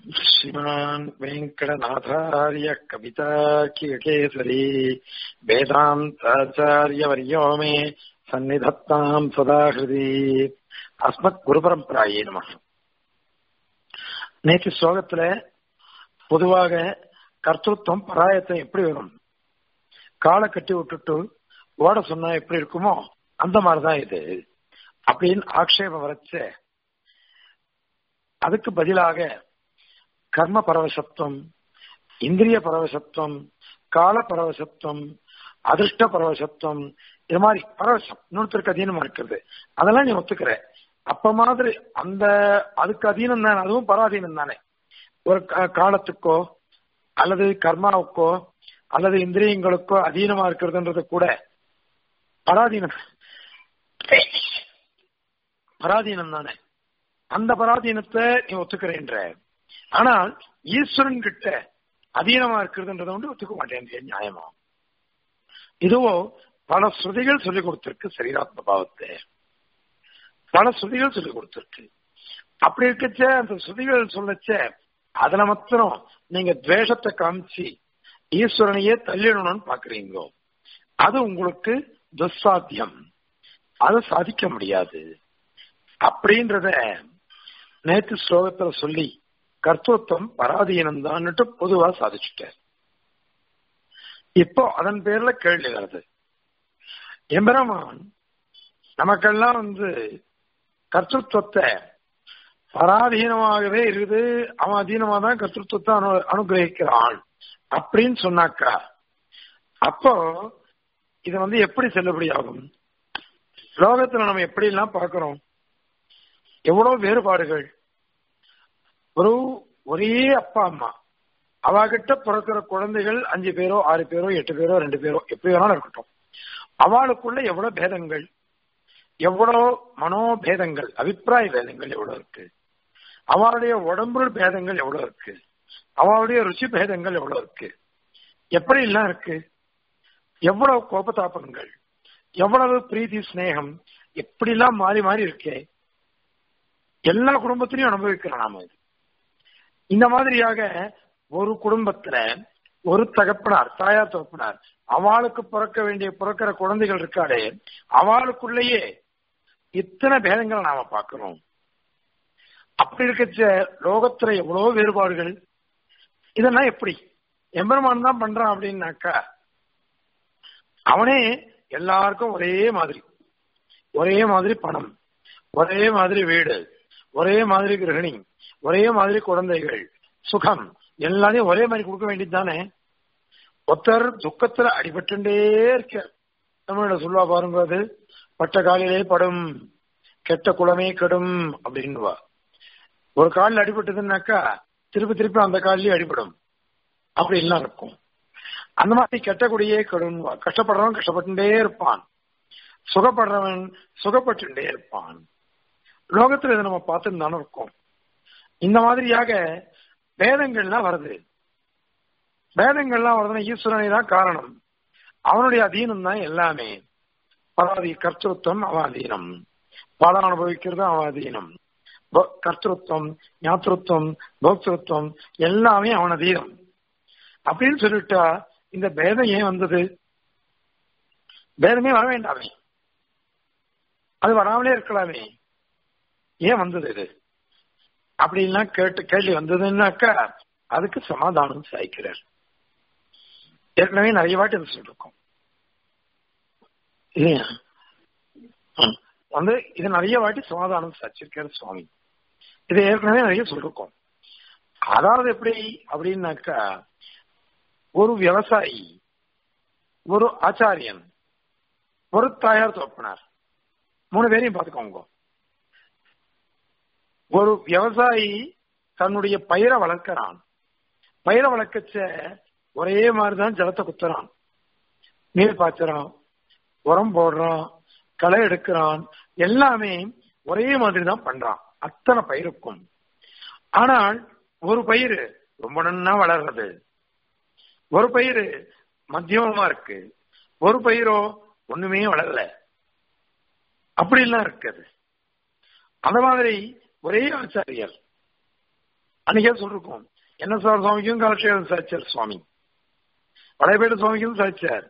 श्रीमान् वेङ्कटनाथार्य कविताकियकेसरी वेदान्ताचार्यवर्यो मे सन्निधत्ताम् सदा हृदि அஸ்மத் குருபரம்பராயே நம நேற்று ஸ்லோகத்துல பொதுவாக கர்த்தத்துவம் பராயத்தம் எப்படி வரும் காலை கட்டி விட்டுட்டு ஓட சொன்னா எப்படி இருக்குமோ அந்த மாதிரிதான் இது அப்படின்னு ஆக்ஷேபம் வரைச்ச அதுக்கு பதிலாக கர்ம பரவசத்துவம் இந்திரிய பரவசத்துவம் கால பரவசத்துவம் அதிர்ஷ்ட பரவசத்துவம் இது மாதிரி பரவசம் இன்னொருத்தருக்கு அதீனமா இருக்கிறது அதெல்லாம் நீ ஒத்துக்கிற அப்ப மாதிரி அந்த அதுக்கு அதீனம் தானே அதுவும் பராதீனம் தானே ஒரு காலத்துக்கோ அல்லது கர்மாவுக்கோ அல்லது இந்திரியங்களுக்கோ அதீனமா இருக்கிறதுன்றது கூட பராதீனம் பராதீனம் தானே அந்த பராதீனத்தை நீ ஒத்துக்கிறேன்ற ஆனால் ஈஸ்வரன் கிட்ட அதீனமா இருக்கிறதுன்றத வந்து ஒத்துக்க மாட்டேன் நியாயமா இதுவோ பல ஸ்ருதிகள் சொல்லிக் கொடுத்திருக்கு சரீராத்ம பாவத்தை பல ஸ்ருதிகள் சொல்லிக் கொடுத்திருக்கு அப்படி இருக்கச்ச அந்த ஸ்ருதிகள் சொல்லச்ச அதுல மாத்திரம் நீங்க துவேஷத்தை காமிச்சு ஈஸ்வரனையே தள்ளிடணும்னு பாக்குறீங்களோ அது உங்களுக்கு துஸ்சாத்தியம் அதை சாதிக்க முடியாது அப்படின்றத நேற்று ஸ்லோகத்துல சொல்லி கர்த்தத்துவம் பராதீனம் தான்னுட்டு பொதுவா சாதிச்சுட்டார் இப்போ அதன் பேர்ல கேள்வி வருது எம்பெருமான் நமக்கெல்லாம் வந்து கர்த்தத்துவத்தை பராதீனமாகவே இருக்குது அவன் அதீனமா தான் கர்த்தத்துவத்தை அனு அனுகிரகிக்கிறான் அப்படின்னு சொன்னாக்கா அப்போ இது வந்து எப்படி செல்லுபடியாகும் லோகத்துல நம்ம எப்படி எல்லாம் பார்க்கிறோம் எவ்வளவு வேறுபாடுகள் ஒரு ஒரே அப்பா அம்மா அவகிட்ட பிறக்கிற குழந்தைகள் அஞ்சு பேரோ ஆறு பேரோ எட்டு பேரோ ரெண்டு பேரோ எப்படி வேணாலும் இருக்கட்டும் அவளுக்குள்ள எவ்வளவு பேதங்கள் எவ்வளவு மனோபேதங்கள் அபிப்பிராய பேதங்கள் எவ்வளவு இருக்கு அவளுடைய உடம்பு பேதங்கள் எவ்வளவு இருக்கு அவளுடைய ருச்சி பேதங்கள் எவ்வளவு இருக்கு எப்படி எல்லாம் இருக்கு எவ்வளவு கோபதாபங்கள் எவ்வளவு பிரீதி ஸ்னேகம் எப்படி எல்லாம் மாறி மாறி இருக்கே எல்லா குடும்பத்திலையும் அனுபவிக்கிறோம் நாம இது இந்த மாதிரியாக ஒரு குடும்பத்துல ஒரு தகப்பனார் தாயார் தகப்பனார் அவளுக்கு பிறக்க வேண்டிய பிறக்கிற குழந்தைகள் இருக்காளே அவளுக்குள்ளேயே இத்தனை பேதங்களை நாம பார்க்கிறோம் அப்படி இருக்கச்ச லோகத்துல எவ்வளவு வேறுபாடுகள் இதெல்லாம் எப்படி எம்பெருமான் தான் பண்றான் அப்படின்னாக்கா அவனே எல்லாருக்கும் ஒரே மாதிரி ஒரே மாதிரி பணம் ஒரே மாதிரி வீடு ஒரே மாதிரி கிரகிணி ஒரே மாதிரி குழந்தைகள் சுகம் எல்லாத்தையும் ஒரே மாதிரி கொடுக்க வேண்டியது தானே ஒருத்தர் துக்கத்துல அடிபட்டுட்டே இருக்க தமிழ்ல சொல்லுவா பாருங்க அது பட்ட காலிலே படும் கெட்ட குளமே கெடும் அப்படின்னுவா ஒரு காலில் அடிபட்டதுன்னாக்கா திருப்பி திருப்பி அந்த காலிலேயே அடிபடும் அப்படி எல்லாம் இருக்கும் அந்த மாதிரி கெட்ட குடியே கெடுன்வா கஷ்டப்படுறவன் கஷ்டப்பட்டுட்டே இருப்பான் சுகப்படுறவன் சுகப்பட்டுட்டே இருப்பான் லோகத்துல இதை நம்ம பார்த்துட்டு தானே இருக்கோம் இந்த மாதிரியாக வேதங்கள்லாம் வருது வேதங்கள்லாம் வருதுன்னா ஈஸ்வரனை தான் காரணம் அவனுடைய அதீனம் தான் எல்லாமே பராதி கர்த்தத்துவம் அவன் அதீனம் பலம் அனுபவிக்கிறது அவன் அதீனம் கர்த்தத்துவம் ஞாத்திருத்துவம் போக்திருத்துவம் எல்லாமே அவன் அதீனம் அப்படின்னு சொல்லிட்டா இந்த பேதம் ஏன் வந்தது பேதமே வர வேண்டாமே அது வராமலே இருக்கலாமே ஏன் வந்தது இது அப்படின்லாம் கேட்டு கேள்வி வந்ததுன்னாக்கா அதுக்கு சமாதானம் சாய்க்கிறார் ஏற்கனவே நிறைய வாட்டி அதை சொல்லிருக்கோம் இல்லையா வந்து இது நிறைய வாட்டி சமாதானம் சாச்சிருக்காரு சுவாமி இது ஏற்கனவே நிறைய சொல்லிருக்கோம் அதாவது எப்படி அப்படின்னாக்கா ஒரு விவசாயி ஒரு ஆச்சாரியன் ஒரு தாயார் தோப்பினார் மூணு பேரையும் பார்த்துக்கோங்க ஒரு விவசாயி தன்னுடைய பயிரை வளர்க்கிறான் பயிரை வளர்க்கச்ச ஒரே மாதிரிதான் ஜலத்தை குத்துறான் நீர் பாய்ச்சறான் உரம் போடுறான் களை எடுக்கிறான் எல்லாமே ஒரே மாதிரி தான் பண்றான் அத்தனை பயிருக்கும் ஆனால் ஒரு பயிர் ரொம்ப நன்னா வளர்றது ஒரு பயிர் மத்தியமமா இருக்கு ஒரு பயிரோ ஒண்ணுமே வளரல அப்படிலாம் இருக்குது அந்த மாதிரி ஒரே ஆச்சாரியர் அன்னைக்கே சொல்லிருக்கோம் என்ன சார் சுவாமிக்கும் காலட்சேபம் சாச்சார் சுவாமி வடைபேடு சுவாமிக்கும் சாச்சார்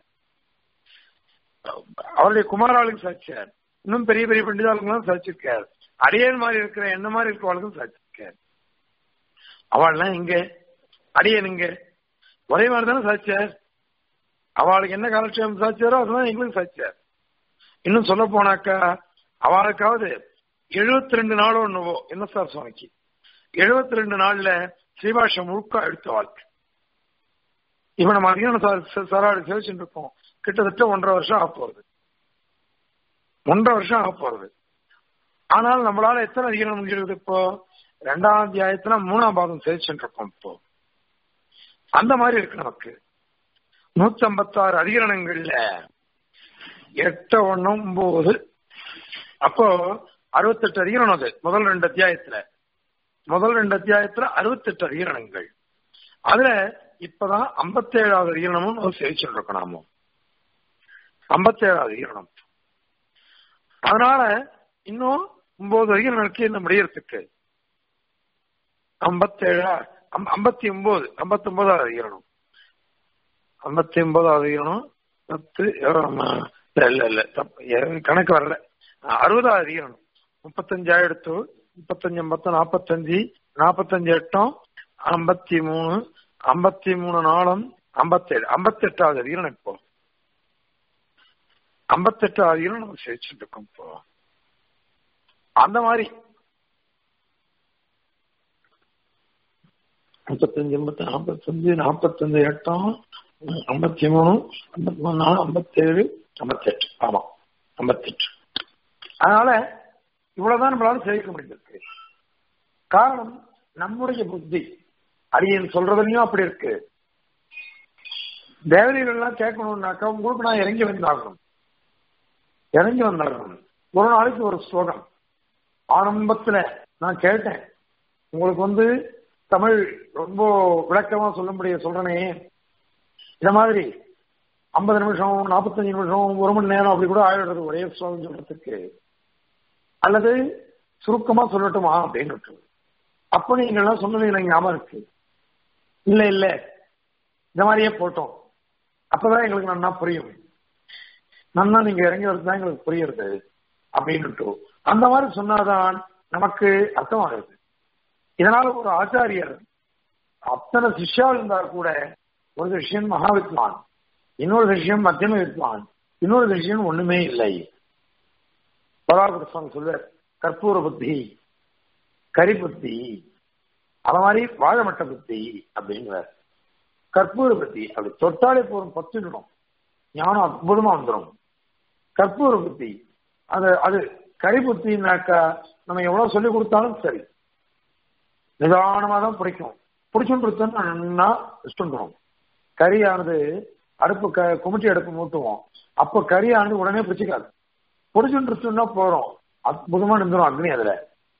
அவருடைய குமாராளுக்கு சாட்சியார் இன்னும் பெரிய பெரிய பண்டிதாளுக்கும் சாட்சிருக்கார் அடியன் மாதிரி இருக்கிற என்ன மாதிரி இருக்கிறவளுக்கும் சாட்சிருக்கார் அவள்லாம் எங்க அடியன் எங்க ஒரே மாதிரி தானே சாட்சியார் அவளுக்கு என்ன காலட்சேபம் சாட்சியாரோ அதுதான் எங்களுக்கு சாட்சியார் இன்னும் சொல்ல போனாக்கா அவளுக்காவது எழுபத்தி ரெண்டு நாளோ என்னவோ என்ன சார் சுவாமிக்கு எழுபத்தி ரெண்டு நாள்ல ஸ்ரீபாஷம் முழுக்க எடுத்த வாழ்க்கை இவன் நம்ம அதிகம் சராடு சேவிச்சுட்டு இருக்கோம் கிட்டத்தட்ட ஒன்றரை வருஷம் ஆக போறது ஒன்றரை வருஷம் ஆக போறது ஆனால் நம்மளால எத்தனை அதிகாரம் முடிஞ்சிருக்குது இப்போ ரெண்டாம் அத்தியாயத்துல மூணாம் பாதம் சேவிச்சுட்டு இருக்கோம் இப்போ அந்த மாதிரி இருக்கு நமக்கு நூத்தி ஐம்பத்தாறு அதிகரணங்கள்ல எட்டு ஒண்ணு ஒன்பது அப்போ அறுபத்தெட்டு அதிகரணம் அது முதல் ரெண்டு அத்தியாயத்துல முதல் ரெண்டு அத்தியாயத்துல அறுபத்தெட்டு அதிகரணங்கள் அதுல இப்பதான் ஐம்பத்தேழாவது அதிகரணமும் நம்ம சேவிச்சுட்டு இருக்கோம் நாம ஐம்பத்தேழாவது அதிகரணம் அதனால இன்னும் ஒன்பது அதிகரணக்கு இந்த முடியறதுக்கு ஐம்பத்தேழா ஐம்பத்தி ஒன்பது ஐம்பத்தி ஒன்பதாவது அதிகரணம் ஐம்பத்தி ஒன்பதாவது அதிகரணம் பத்து இல்ல இல்ல கணக்கு வரல அறுபதாவது அதிகரணம் முப்பத்தஞ்சாயிரம் எடுத்து முப்பத்தஞ்சு ஐம்பத்து நாற்பத்தஞ்சு நாற்பத்தஞ்சு எட்டும் ஐம்பத்தி மூணு ஐம்பத்தி மூணு நாளும் ஐம்பத்தேழு ஐம்பத்தெட்டாவது அதிகரணம் இப்போ ஐம்பத்தெட்டாவது அதிகரணம் நம்ம சேர்ச்சுட்டு இருக்கோம் இப்போ அந்த மாதிரி முப்பத்தஞ்சு ஐம்பத்தி நாற்பத்தஞ்சு நாற்பத்தஞ்சு எட்டம் ஐம்பத்தி மூணு ஐம்பத்தி மூணு நாலு ஐம்பத்தேழு ஐம்பத்தெட்டு ஆமா ஐம்பத்தெட்டு அதனால இவ்வளவுதான் நம்மளால சேவிக்க முடிந்திருக்கு காரணம் நம்முடைய புத்தி அடியன் சொல்றதுலயும் அப்படி இருக்கு தேவதைகள்லாம் கேட்கணும்னாக்கா உங்களுக்கு நான் இறங்கி வந்தாகணும் இறங்கி வந்தாகணும் ஒரு நாளைக்கு ஒரு ஸ்லோகம் ஆரம்பத்துல நான் கேட்டேன் உங்களுக்கு வந்து தமிழ் ரொம்ப விளக்கமா சொல்ல முடிய சொல்றனே இந்த மாதிரி ஐம்பது நிமிஷம் நாற்பத்தஞ்சு நிமிஷம் ஒரு மணி நேரம் அப்படி கூட ஆயிடுறது ஒரே ஸ்லோகம் சொல்றதுக்கு அல்லது சுருக்கமா சொல்லட்டுமா அப்படின்னு அப்ப நீங்க எல்லாம் சொன்னது எனக்கு ஞாபகம் இருக்கு இல்ல இல்ல இந்த மாதிரியே போட்டோம் அப்பதான் எங்களுக்கு நன்னா புரியும் நன்னா நீங்க இறங்கி வரதுதான் எங்களுக்கு புரியுறது அப்படின்னுட்டு அந்த மாதிரி சொன்னாதான் நமக்கு அர்த்தமாகுது இதனால ஒரு ஆச்சாரியர் அத்தனை சிஷ்யா இருந்தா கூட ஒரு விஷயம் மகா வித்வான் இன்னொரு விஷயம் மத்தியம வித்வான் இன்னொரு விஷயம் ஒண்ணுமே இல்லை பராகுட சுவாமி சொல்வார் கற்பூர புத்தி கரி புத்தி அத மாதிரி வாழைமட்ட புத்தி அப்படிங்கிறார் கற்பூர புத்தி அப்படி தொட்டாலே போதும் பத்துடணும் ஞானம் அற்புதமா வந்துடும் கற்பூர புத்தி அது அது கரி புத்தினாக்கா நம்ம எவ்வளவு சொல்லி கொடுத்தாலும் சரி நிதானமா தான் பிடிக்கும் பிடிச்சுட்டு நல்லா இஷ்டம் கரியானது அடுப்பு க குமிட்டி அடுப்பு மூட்டுவோம் அப்ப கரியானது உடனே பிடிச்சிக்காது பிடிச்சுட்டு போறோம் அற்புதமா நின்றுடும் அக்னி அதுல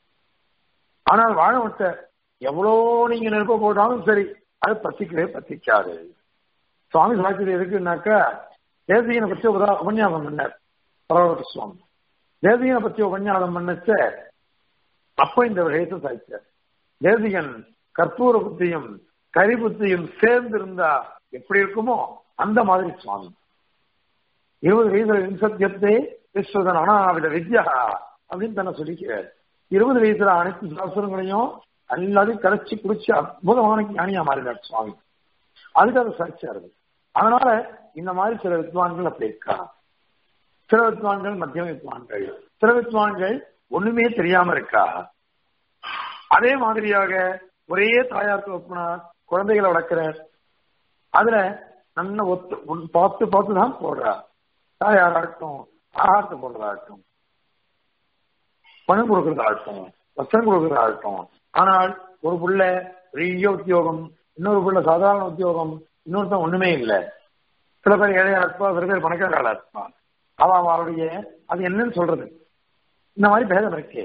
ஆனால் வாழை விட்ட எவ்வளோ நீங்க நெருப்ப போட்டாலும் சரி அது பத்திக்கவே பத்திக்காது சுவாமி சாட்சி எதுக்குன்னாக்கா தேசிகனை பற்றி உதா உபன்யாசம் பண்ணார் பரவட்ட சுவாமி தேசிகனை பற்றி உபன்யாசம் பண்ணச்ச அப்ப இந்த விஷயத்தை சாய்ச்சார் தேசிகன் கற்பூர புத்தியும் கரி புத்தியும் சேர்ந்து இருந்தா எப்படி இருக்குமோ அந்த மாதிரி சுவாமி இருபது வயசுல விம்சத்தியத்தை விஸ்வதன் அனாவித வித்யா அப்படின்னு தன்னை சொல்லிக்கிறார் இருபது வயசுல அனைத்து சாஸ்திரங்களையும் எல்லாத்தையும் கரைச்சி குடிச்சு அற்புதமான ஞானியா மாறினார் சுவாமி அதுக்கு அதை சாட்சியாரு அதனால இந்த மாதிரி சில வித்வான்கள் அப்படி இருக்கா சில வித்வான்கள் மத்தியம வித்வான்கள் சில வித்வான்கள் ஒண்ணுமே தெரியாம இருக்கா அதே மாதிரியாக ஒரே தாயார் தோப்புனா குழந்தைகளை வளர்க்கிறார் அதுல நல்ல ஒத்து பார்த்து பார்த்து தான் போடுறா தாயாராகட்டும் ஆகாரத்தை போடுறதாகட்டும் பணம் கொடுக்கறதாகட்டும் வஸ்திரம் கொடுக்கறதாகட்டும் ஆனால் ஒரு புள்ள பெரிய உத்தியோகம் இன்னொரு புள்ள சாதாரண உத்தியோகம் இன்னொருத்தன் ஒண்ணுமே இல்லை சில பேர் ஏழையா இருப்பா சில பேர் பணக்காரர்களா இருப்பா அவ அவருடைய அது என்னன்னு சொல்றது இந்த மாதிரி பேதம் இருக்கே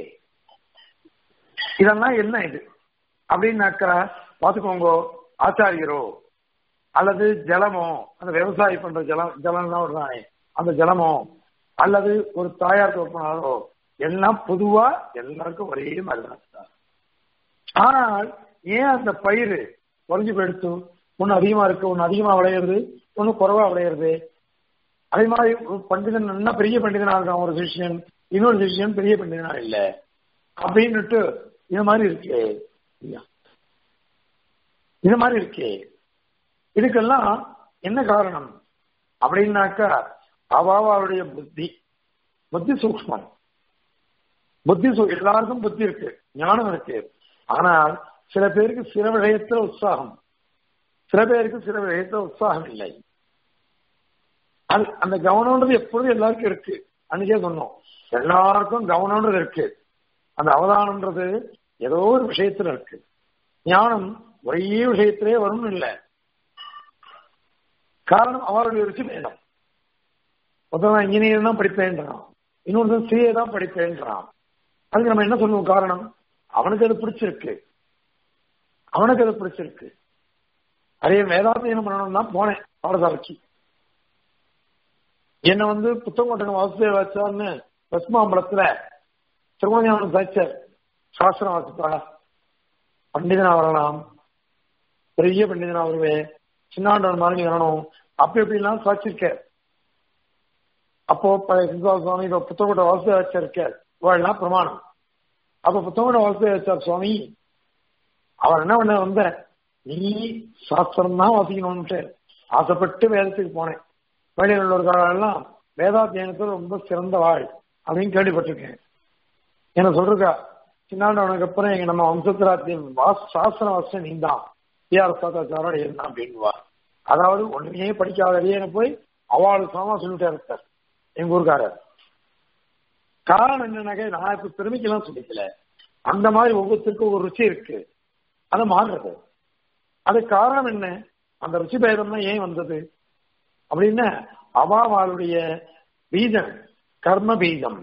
இதெல்லாம் என்ன இது அப்படின்னாக்கா பாத்துக்கோங்க ஆச்சாரியரோ அல்லது ஜலமோ அந்த விவசாயம் பண்ற ஜலம் ஜலம் தான் விடுறானே அந்த ஜலமோ அல்லது ஒரு தாயார் தோப்பினாரோ எல்லாம் பொதுவா எல்லாருக்கும் ஒரே மாதிரி தான் ஆனால் ஏன் அந்த பயிர் குறைஞ்சு போயிடுத்து ஒன்னு அதிகமா இருக்கு ஒன்னு அதிகமா விளையிறது ஒன்னு குறைவா விளையிறது அதே மாதிரி ஒரு பண்டிதன் நல்லா பெரிய பண்டிதனா இருக்கான் ஒரு சிஷியன் இன்னொரு சிஷியன் பெரிய பண்டிதனா இல்ல அப்படின்னுட்டு இது மாதிரி இருக்கு இது மாதிரி இருக்கே இதுக்கெல்லாம் என்ன காரணம் அப்படின்னாக்கா அவாவாவுடைய புத்தி புத்தி சூக்மம் புத்தி சூ- எல்லாருக்கும் புத்தி இருக்கு ஞானம் இருக்கு ஆனால் சில பேருக்கு சில விஷயத்துல உற்சாகம் சில பேருக்கு சில விஷயத்துல உற்சாகம் இல்லை அது அந்த கவனம்ன்றது எப்பொழுதும் எல்லாருக்கும் இருக்கு அன்னைக்கே சொன்னோம் எல்லாருக்கும் கவனம்ன்றது இருக்கு அந்த அவதானம்ன்றது ஏதோ ஒரு விஷயத்துல இருக்கு ஞானம் ஒரே விஷயத்திலே வரும்னு இல்லை காரணம் அவருடைய ருச்சி வேணும் ஒருத்தன் இன்ஜினியர் தான் படிப்பேன்றான் இன்னொருத்தன் சிஏ தான் படிப்பேன்றான் அதுக்கு நம்ம என்ன சொல்லுவோம் காரணம் அவனுக்கு அது பிடிச்சிருக்கு அவனுக்கு அது பிடிச்சிருக்கு அதே வேதாந்தம் என்ன பண்ணணும் தான் போனேன் பாடசாலைக்கு என்ன வந்து புத்தகோட்டங்க வாசுதேவ வாச்சார்னு பஸ்மாம்பலத்துல திருமணம் சாய்ச்சார் சாஸ்திரம் வாசிப்பாளா பண்டிதனா வரலாம் பெரிய பண்டிதனா வருவேன் சின்னாண்டவன் மாதிரி வரணும் அப்படி எப்படிலாம் சாச்சிருக்கார் அப்போ பழைய சிந்தாத சுவாமி இப்ப புத்தகோட்ட வாசுதேவாச்சார் இருக்கார் இவாள்லாம் பிரமாணம் அப்ப புத்தகோட்ட வாசுதேவாச்சார் சுவாமி அவர் என்ன பண்ண வந்த நீ சாஸ்திரம் தான் வாசிக்கணும்ட்டு ஆசைப்பட்டு வேதத்துக்கு போனேன் வெளியில் உள்ளவர்களெல்லாம் வேதாத்தியனத்தில் ரொம்ப சிறந்த வாழ் அப்படின்னு கேள்விப்பட்டிருக்கேன் என்ன சொல்றா சின்னாண்டவனுக்கு அப்புறம் எங்க நம்ம வம்சத்திராத்தியம் வாஸ் சாஸ்திர வாசம் நீ தான் பிஆர் சாத்தாச்சாரோட இருந்தான் அப்படின்வா அதாவது ஒண்ணுமே படிக்காதே போய் அவளுக்கு சமமா சொல்லிட்டே இருக்கார் எங்க ஊருக்காரர் காரணம் என்னன்னாக்க நான் இப்ப பெருமைக்கெல்லாம் சொல்லிக்கல அந்த மாதிரி ஒவ்வொருத்தருக்கும் ஒரு ருச்சி இருக்கு அது மாறுறது அது காரணம் என்ன அந்த ருச்சி பேதம்னா ஏன் வந்தது அப்படின்னா அவாவாளுடைய பீஜம் கர்ம பீஜம்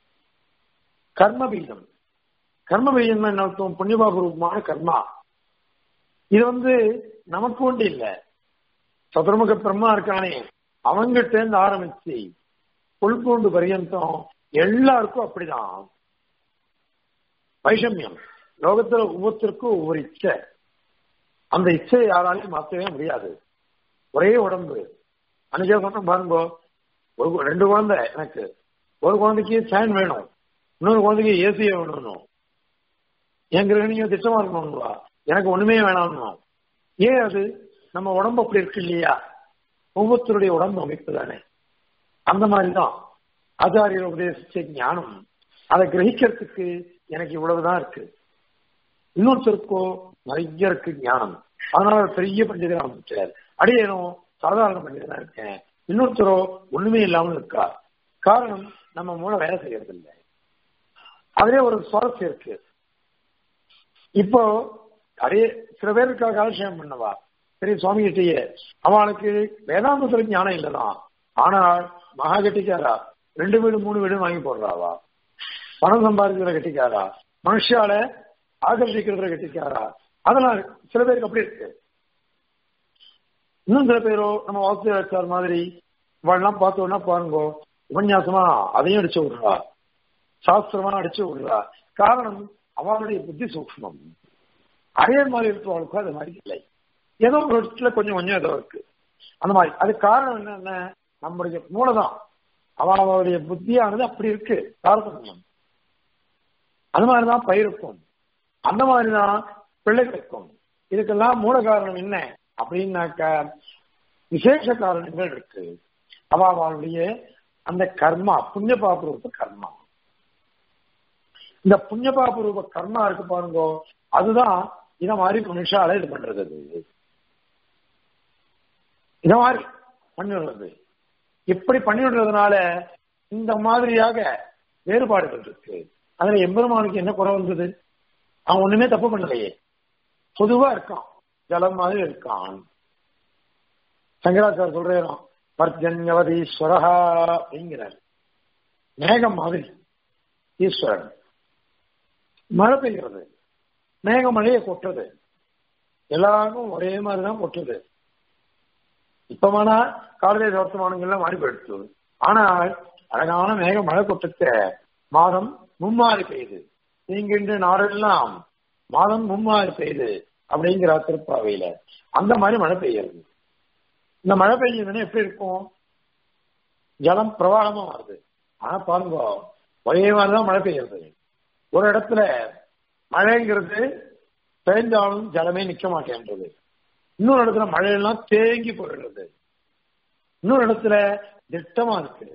கர்ம பீஜம் கர்ம பீஜம் என்ன அர்த்தம் புண்ணியபாபூர்வமான கர்மா இது வந்து நமக்கு ஒன்று இல்லை சதுர்முக பிரம்மா இருக்கானே அவங்கிட்ட இருந்து ஆரம்பிச்சு புல்பூண்டு பரியந்தம் எல்லாருக்கும் அப்படிதான் வைஷமியம் லோகத்துல ஒவ்வொருத்தருக்கும் ஒவ்வொரு இச்சை அந்த இச்சையை யாராலையும் மாற்றவே முடியாது ஒரே உடம்பு அன்னைக்கே சொன்ன பாருங்க ஒரு கு- ரெண்டு குழந்தை எனக்கு ஒரு குழந்தைக்கு ஃபேன் வேணும் இன்னொரு குழந்தைக்கு ஏசியே வேணும் என் கிரகணியும் திட்டமா இருக்கணும்வா எனக்கு ஒண்ணுமே வேணாம்னு ஏன் அது நம்ம உடம்பு அப்படி இருக்கு இல்லையா ஒவ்வொருத்தருடைய உடம்பு அமைப்பு தானே அந்த மாதிரிதான் ஆச்சாரியர் உபதேசிச்ச ஞானம் அதை கிரகிக்கிறதுக்கு எனக்கு இவ்வளவுதான் இருக்கு இன்னொருத்தருக்கோ நிறைய இருக்கு ஞானம் அதனால ஒரு பெரிய பண்டிதர் ஆரம்பிச்சார் அடியேனும் சாதாரண பண்டிதனா இருக்கேன் இன்னொருத்தரோ ஒண்ணுமே இல்லாமல் இருக்கா காரணம் நம்ம மூளை வேலை செய்யறது இல்லை அதுலயே ஒரு சுவாரஸ்யம் இருக்கு இப்போ அதே சில பேருக்கா காலட்சேபம் பண்ணவா சரி சுவாமி கிட்டேயே அவளுக்கு வேதாந்தத்துல ஞானம் இல்லதான் ஆனால் மகா கட்டிக்காரா ரெண்டு வீடு மூணு வீடு வாங்கி போடுறாவா பணம் சம்பாதிக்கிற கட்டிக்காரா மனுஷால ஆகர்ஷிக்கிறத கட்டிக்காரா அதெல்லாம் சில பேருக்கு அப்படி இருக்கு இன்னும் சில பேரோ நம்ம வாசுதேவாச்சார் மாதிரி இவெல்லாம் பார்த்தோம்னா பாருங்க உபன்யாசமா அதையும் அடிச்சு விடுறா சாஸ்திரமா அடிச்சு விடுறா காரணம் அவளுடைய புத்தி சூக்ஷ்மம் அதே மாதிரி இருக்கிறவளுக்கும் அது மாதிரி இல்லை ஏதோ ஒரு இடத்துல கொஞ்சம் கொஞ்சம் ஏதோ இருக்கு அந்த மாதிரி அது காரணம் என்னென்ன நம்முடைய மூளைதான் அவளுடைய புத்தியானது அப்படி இருக்கு தாரதமியம் அது மாதிரிதான் பயிருக்கும் அந்த மாதிரிதான் பிள்ளைகளுக்கும் இதுக்கெல்லாம் மூல காரணம் என்ன அப்படின்னாக்க விசேஷ காரணங்கள் இருக்கு அவளுடைய அந்த கர்மா புண்ணிய பாபரூப கர்மா இந்த புண்ணிய பாபரூப கர்மா இருக்கு பாருங்க அதுதான் இத மாதிரி மனுஷால இது பண்றது அது. இத மாதிரி பண்ணிடுறது இப்படி பண்ணிவிடுறதுனால இந்த மாதிரியாக வேறுபாடுகள் இருக்கு அதுல எம்பெருமானுக்கு என்ன குறை வந்தது அவன் ஒண்ணுமே தப்பு பண்ணலையே பொதுவா இருக்கான் ஜலம் மாதிரி இருக்கான் சங்கராச்சார் சொல்றாராம் பர்ஜன்யவதீஸ்வரஹா அப்படிங்கிறார் மேகம் மாதிரி ஈஸ்வரன் மழை பெய்கிறது மேக மழையை கொட்டுறது எல்லாருக்கும் ஒரே மாதிரிதான் கொட்டுது இப்பமானா காலதேச வர்த்தமானங்கள்லாம் மாறி போயிடுச்சு ஆனால் அழகான மேக மழை கொட்டத்த மாதம் மும்மாறி பெய்யுது நீங்கின்ற நாடெல்லாம் மாதம் மும்மாறி பெய்யுது அப்படிங்கிற திருப்பாவையில அந்த மாதிரி மழை பெய்யுறது இந்த மழை பெய்யுதுன்னா எப்படி இருக்கும் ஜலம் பிரவாகமா வருது ஆனா பாருங்க ஒரே மாதிரிதான் மழை பெய்யுறது ஒரு இடத்துல மழைங்கிறது பெய்ஞ்சாலும் ஜலமே நிக்க மாட்டேன்றது இன்னொரு இடத்துல மழையெல்லாம் தேங்கி போயிடுறது இன்னொரு இடத்துல திட்டமா இருக்கு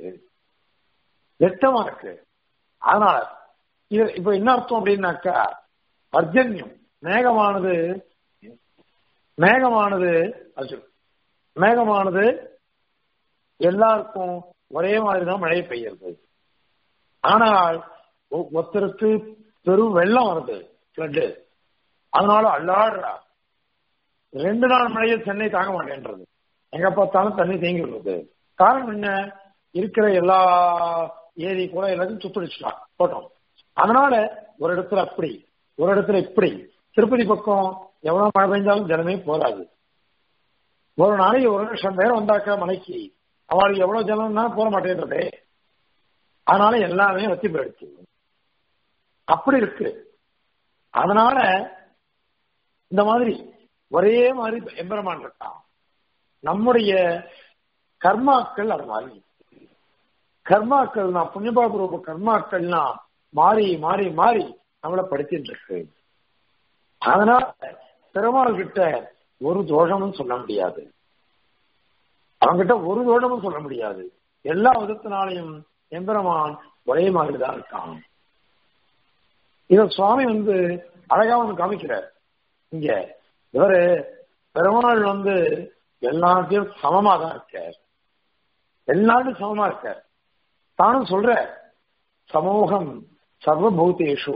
திட்டமா இருக்கு அதனால இது இப்ப என்ன அர்த்தம் அப்படின்னாக்கா பர்ஜன்யம் மேகமானது மேகமானது அர்ஜுன் மேகமானது எல்லாருக்கும் ஒரே மாதிரி தான் மழை பெய்யுறது ஆனால் ஒருத்தருக்கு பெரும் வெள்ளம் வருது ஃபிளட்டு அதனால அல்லாடுறா ரெண்டு நாள் மழையை சென்னை தாங்க மாட்டேன்றது எங்க பார்த்தாலும் தண்ணி தேங்கி விடுறது காரணம் என்ன இருக்கிற எல்லா ஏரி கூட எல்லாத்தையும் சுத்தடிச்சுட்டான் போட்டோம் அதனால ஒரு இடத்துல அப்படி ஒரு இடத்துல இப்படி திருப்பதி பக்கம் எவ்வளவு மழை பெஞ்சாலும் ஜலமே போராது ஒரு நாளைக்கு ஒரு லட்சம் பேர் வந்தாக்கா மலைக்கு அவளுக்கு எவ்வளவு ஜலம்னா போட மாட்டேன்றதே அதனால எல்லாமே வத்தி போயிடுச்சு அப்படி இருக்கு அதனால இந்த மாதிரி ஒரே மாதிரி எம்பெருமான் இருக்கான் நம்முடைய கர்மாக்கள் அது மாதிரி கர்மாக்கள்னா புண்ணியபாபுரூப கர்மாக்கள்னா மாறி மாறி மாறி நம்மளை படுத்திட்டு இருக்கு அதனால பெருமாள் கிட்ட ஒரு தோஷமும் சொல்ல முடியாது அவங்கிட்ட ஒரு தோஷமும் சொல்ல முடியாது எல்லா விதத்தினாலையும் எம்பெருமான் ஒரே மாதிரி தான் இருக்கான் இத சுவாமி வந்து அழகா வந்து காமிக்கிறார் இங்க இவரு பெருமாள் வந்து எல்லாத்தையும் சமமா தான் இருக்கார் எல்லாரும் சமமா இருக்கார் தானும் சொல்ற சமூகம் சர்வபூதேஷு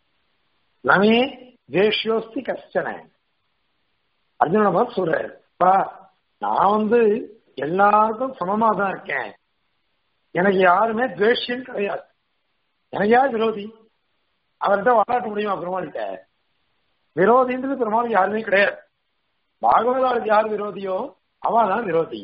நமே தேஷ்யோஸ்தி கஷ்டன அர்ஜுன பார்த்து சொல்றாரு பா நான் வந்து எல்லாருக்கும் சமமா தான் இருக்கேன் எனக்கு யாருமே துவேஷம் கிடையாது எனக்கு யார் விரோதி அவர்கிட்ட வராட்ட முடியுமா பெருமாள்கிட்ட விரோதின்றது பெருமாள் யாருமே கிடையாது பாகவதாளுக்கு யார் விரோதியோ அவன் தான் விரோதி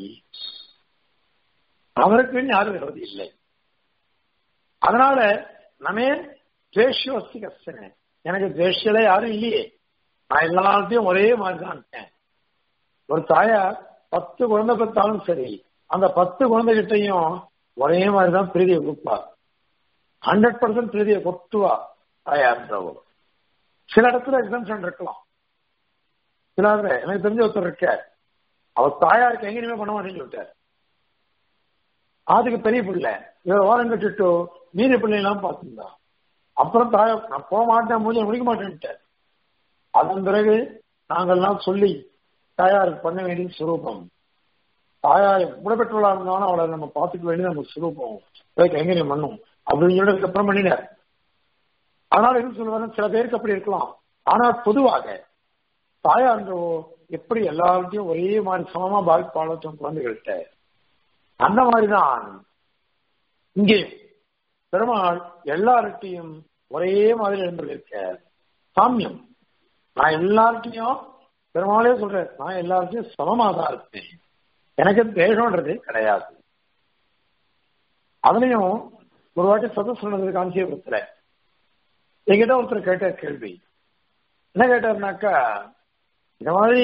அவருக்கு யாரும் விரோதி இல்லை அதனால நமே துவேஷோஸ்தி கஷ்டன எனக்கு துவேஷியல யாரும் இல்லையே நான் எல்லாத்தையும் ஒரே மாதிரி தான் இருக்கேன் ஒரு தாயார் பத்து குழந்தை பெற்றாலும் சரி அந்த பத்து குழந்தைகிட்டையும் ஒரே மாதிரி தான் பிரீதியை கொடுப்பா ஹண்ட்ரட் பர்சன்ட் பிரீதியை கொட்டுவா தாயார்ன்றவோ சில இடத்துல எக்ஸம்ஷன் இருக்கலாம் சில இடத்துல எனக்கு தெரிஞ்ச ஒருத்தர் இருக்க அவர் தாயாருக்கு எங்கேயுமே பண்ண மாட்டேன்னு சொல்லிட்டார் அதுக்கு பெரிய பிள்ளை இவர் ஓரம் கட்டிட்டு மீதி பிள்ளைலாம் பார்த்துருந்தா அப்புறம் தாயார் நான் போக மாட்டேன் மூலியம் முடிக்க மாட்டேன்ட்டார் அதன் பிறகு நாங்கள்லாம் சொல்லி தாயாருக்கு பண்ண வேண்டிய சுரூபம் தாயார் கூட பெற்றவளா இருந்தாலும் அவளை நம்ம பார்த்துக்க வேண்டியது நம்ம சுரூபம் கைங்கரியம் பண்ணும் அப்படின்னு சொல்லிட்டு அப்புறம் பண்ணினார் அதனால என்ன சொல்லுவாரு சில பேருக்கு அப்படி இருக்கலாம் ஆனா பொதுவாக தாயார் எப்படி எல்லார்ட்டையும் ஒரே மாதிரி சமமா பாதிப்பாளத்தும் குழந்தைகள்கிட்ட அந்த மாதிரிதான் இங்கேயும் பெருமாள் எல்லார்ட்டையும் ஒரே மாதிரி இருக்க சாமியம் நான் எல்லார்ட்டையும் பெருமாளே சொல்றேன் நான் எல்லார்ட்டையும் சமமா தான் இருப்பேன் எனக்கு தேசம்ன்றது கிடையாது அதுலயும் ஒரு வாட்டி சதம் சொன்னது காஞ்சிபுரத்துல என்கிட்ட ஒருத்தர் கேட்ட கேள்வி என்ன கேட்டாருனாக்கா இந்த மாதிரி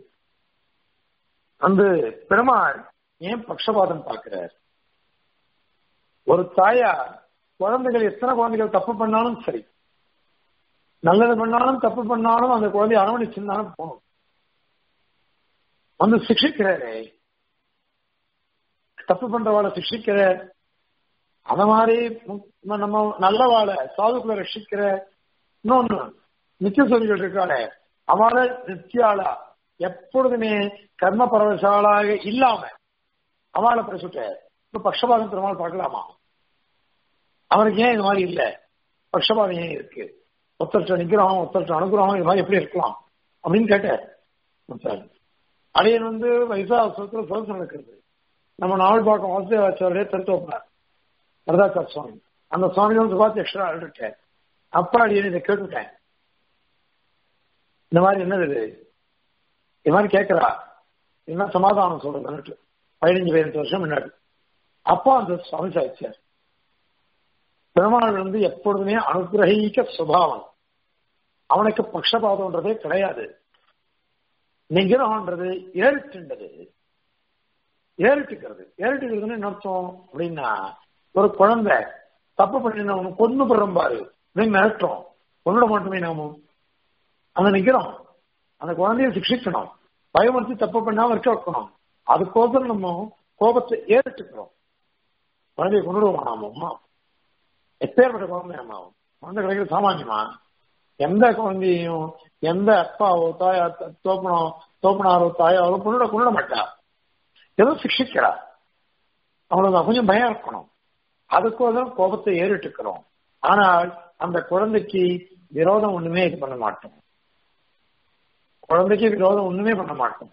வந்து பெருமாள் ஏன் பக்ஷபாதம் பார்க்கிறார் ஒரு தாயா குழந்தைகள் எத்தனை குழந்தைகள் தப்பு பண்ணாலும் சரி நல்லது பண்ணாலும் தப்பு பண்ணாலும் அந்த குழந்தைய அரவணைச்சிருந்தாலும் போகணும் வந்து சிக்ஷிக்கிறாரே தப்பு பண்றவாளை சிக்ஷிக்கிறார் அந்த மாதிரி நம்ம நல்லவாளை சாதுக்குள்ள ரட்சிக்கிற இன்னொன்னு நித்திய சொல்லிகள் இருக்காளே அவளை நித்தியாளா எப்பொழுதுமே கர்ம பரவசாலாக இல்லாம அவளை பிரசுட்ட இப்ப பக்ஷபாதம் பெருமாள் பார்க்கலாமா அவனுக்கு ஏன் இது மாதிரி இல்ல பக்ஷபாதம் ஏன் இருக்கு ஒருத்தர்கிட்ட நிக்கிறோம் ஒருத்தர்கிட்ட அனுகிரகம் இது மாதிரி எப்படி இருக்கலாம் அப்படின்னு கேட்டார் அடையன் வந்து வைசாசத்துல சொல்ல நடக்கிறது நம்ம நாவல் பார்க்க வாசுதேவாச்சாரியே தடுத்து வைப்பார் வரதாச்சார் சுவாமி அந்த சுவாமி வந்து சுபாத்தியக்ஷரா இருக்கேன் அப்பா அடியன் இதை கேட்டுட்டேன் இந்த மாதிரி என்னது இது இது மாதிரி கேட்கிறா என்ன சமாதானம் சொல்றது பதினஞ்சு பதினெட்டு வருஷம் முன்னாடி அப்பா அந்த சுவாமி சாதிச்சார் பெருமாள் வந்து எப்பொழுதுமே அனுகிரகிக்க சுபாவம் அவனுக்கு பக்ஷபாதம்ன்றதே கிடையாது நிகிரகம்ன்றது ஏறிட்டுன்றது ஏறிட்டுக்கிறது ஏறிட்டுக்கிறதுன்னு என்ன அர்த்தம் அப்படின்னா ஒரு குழந்தை தப்பு பண்ணினா அவனு கொண்டு போடுறோம் பாரு அப்படின்னு மிரட்டுறோம் கொண்டுட மாட்டோமே நாமும் அந்த நிக்கிறோம் அந்த குழந்தைய சிக்ஷிக்கணும் பயமுறுத்தி தப்பு பண்ணாம இருக்க வைக்கணும் அதுக்கோசரம் நம்ம கோபத்தை ஏறிட்டுக்கிறோம் குழந்தைய கொண்டுடுவோம் நாம எப்பேற்பட்ட குழந்தை நம்ம குழந்தை கிடைக்கிற சாமானியமா எந்த குழந்தையும் எந்த அப்பாவோ தாயா தோப்பனோ தோப்பனாரோ தாயாவோ கொண்டுட கொண்டுட மாட்டா ஏதோ சிக்ஷிக்கிறா அவ்வளவுதான் கொஞ்சம் பயம் இருக்கணும் அதுக்கோசரம் கோபத்தை ஏறிட்டுக்கிறோம் ஆனால் அந்த குழந்தைக்கு விரோதம் ஒண்ணுமே இது பண்ண மாட்டோம் குழந்தைக்கு விரோதம் ஒண்ணுமே பண்ண மாட்டோம்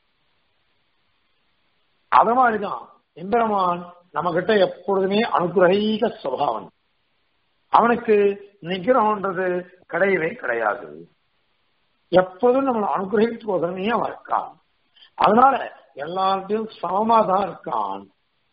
அத மாதிரிதான் எம்பெருமான் நம்ம கிட்ட எப்பொழுதுமே அனுகிரகீக சுவாவன் அவனுக்கு நிகிரகம்ன்றது கிடையவே கிடையாது எப்போதும் நம்மளை அனுகிரகித்துவதனே அவன் இருக்கான் அதனால எல்லார்ட்டையும் சமமா தான் இருக்கான்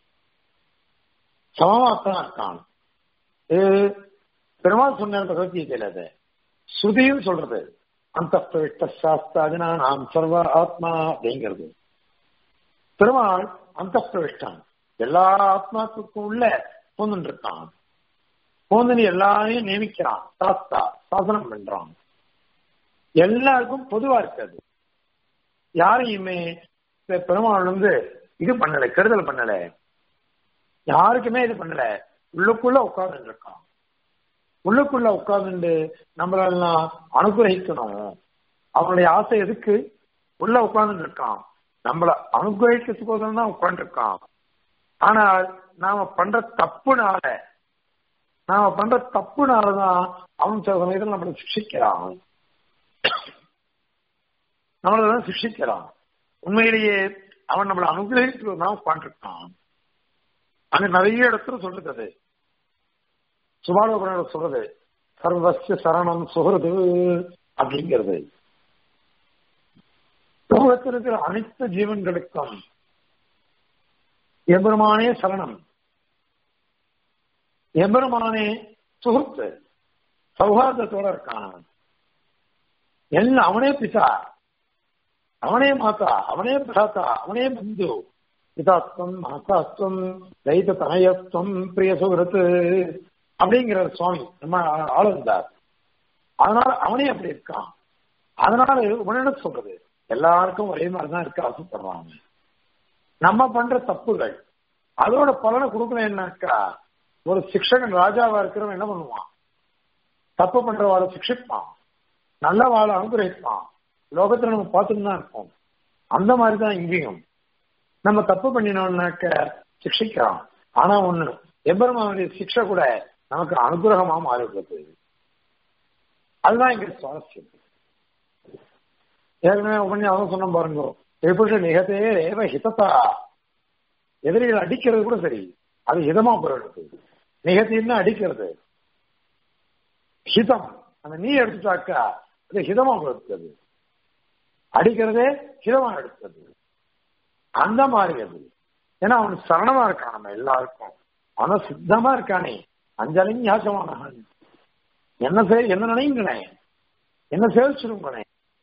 சமமா தான் இருக்கான் இது பெருமாள் சொன்ன பகவத்கீதையில அது ஸ்ருதியும் சொல்றது அந்த பிரவிஷ்ட சாஸ்திராதினா நாம் சர்வ ஆத்மா அப்படிங்கிறது பெருமாள் அந்த பிரவிஷ்டான் எல்லா ஆத்மாத்துக்கும் உள்ள பூந்துட்டு இருக்கான் பூந்தனி எல்லாரையும் நியமிக்கிறான் சாஸ்தா சாசனம் பண்றான் எல்லாருக்கும் பொதுவா இருக்காது யாரையுமே பெருமாள் வந்து இது பண்ணல கெடுதல் பண்ணல யாருக்குமே இது பண்ணல உள்ளுக்குள்ள உட்கார்ந்து இருக்கான் உள்ளுக்குள்ள உட்கார்ந்து நம்மளெல்லாம் அனுகிரகிக்கணும் அவனுடைய ஆசை எதுக்கு உள்ள உட்கார்ந்து இருக்கான் நம்மள அனுகிரகிக்கிறதுக்கோசரம் தான் உட்கார்ந்து இருக்கான் ஆனால் நாம பண்ற தப்புனால நாம பண்ற தப்புனாலதான் அவன் சில சமயத்தில் நம்மளை சிக்ஷிக்கிறான் நம்மளதான் சிக்ஷிக்கிறான் உண்மையிலேயே அவன் நம்மளை அனுகிரகித்து தான் உட்காந்துருக்கான் அங்க நிறைய இடத்துல சொல்லுது அது சுபாலோபனர் சொல்றது சர்வசிய சரணம் சுகிறது அப்படிங்கிறது லோகத்தில் இருக்கிற அனைத்து ஜீவன்களுக்கும் எம்பெருமானே சரணம் எம்பெருமானே சுகத்து சௌஹார்தத்தோட இருக்கான் எல்லாம் அவனே பிதா அவனே மாதா அவனே பிராத்தா அவனே பந்து பிதாத்வம் மாதாத்வம் தைத்த தனயத்துவம் பிரிய சுகரத்து அப்படிங்கிற சுவாமி நம்ம ஆளுந்தார் அதனால அவனே அப்படி இருக்கான் அதனால உடனே சொல்றது எல்லாருக்கும் ஒரே மாதிரிதான் இருக்க ஆசைப்படுறாங்க நம்ம பண்ற தப்புகள் அதோட பலனை கொடுக்கணும்னாக்கா ஒரு சிக்ஷகன் ராஜாவா இருக்கிறவன் என்ன பண்ணுவான் தப்பு பண்றவாளை சிக்ஷிப்பான் நல்ல வாழை அனுகிரகிப்பான் லோகத்துல நம்ம பார்த்துட்டு தான் இருப்போம் அந்த மாதிரிதான் இங்கேயும் நம்ம தப்பு பண்ணினோம்னாக்க சிக்ஷிக்கிறான் ஆனா ஒண்ணு எம்பெருமானுடைய சிக்ஷை கூட நமக்கு அனுகிரகமா மாறிவிடுறது அதுதான் இங்க சுவாரஸ்யம் ஏற்கனவே உபன்யாசம் சொன்ன பாருங்க எப்படி நிகத்தே ஏவ ஹிதத்தா எதிரிகள் அடிக்கிறது கூட சரி அது ஹிதமா போயிடுது நிகத்தின்னு அடிக்கிறது ஹிதம் அந்த நீ எடுத்துட்டாக்கா அது ஹிதமா போயிடுது அடிக்கிறதே ஹிதமா எடுத்தது அந்த மாதிரி அது ஏன்னா அவனுக்கு சரணமா இருக்கான் நம்ம எல்லாருக்கும் அவன் சித்தமா இருக்கானே அஞ்சலின் யாசமானவன் என்ன செய் என்ன நினைங்களேன் என்ன சேவிச்சிருங்களேன்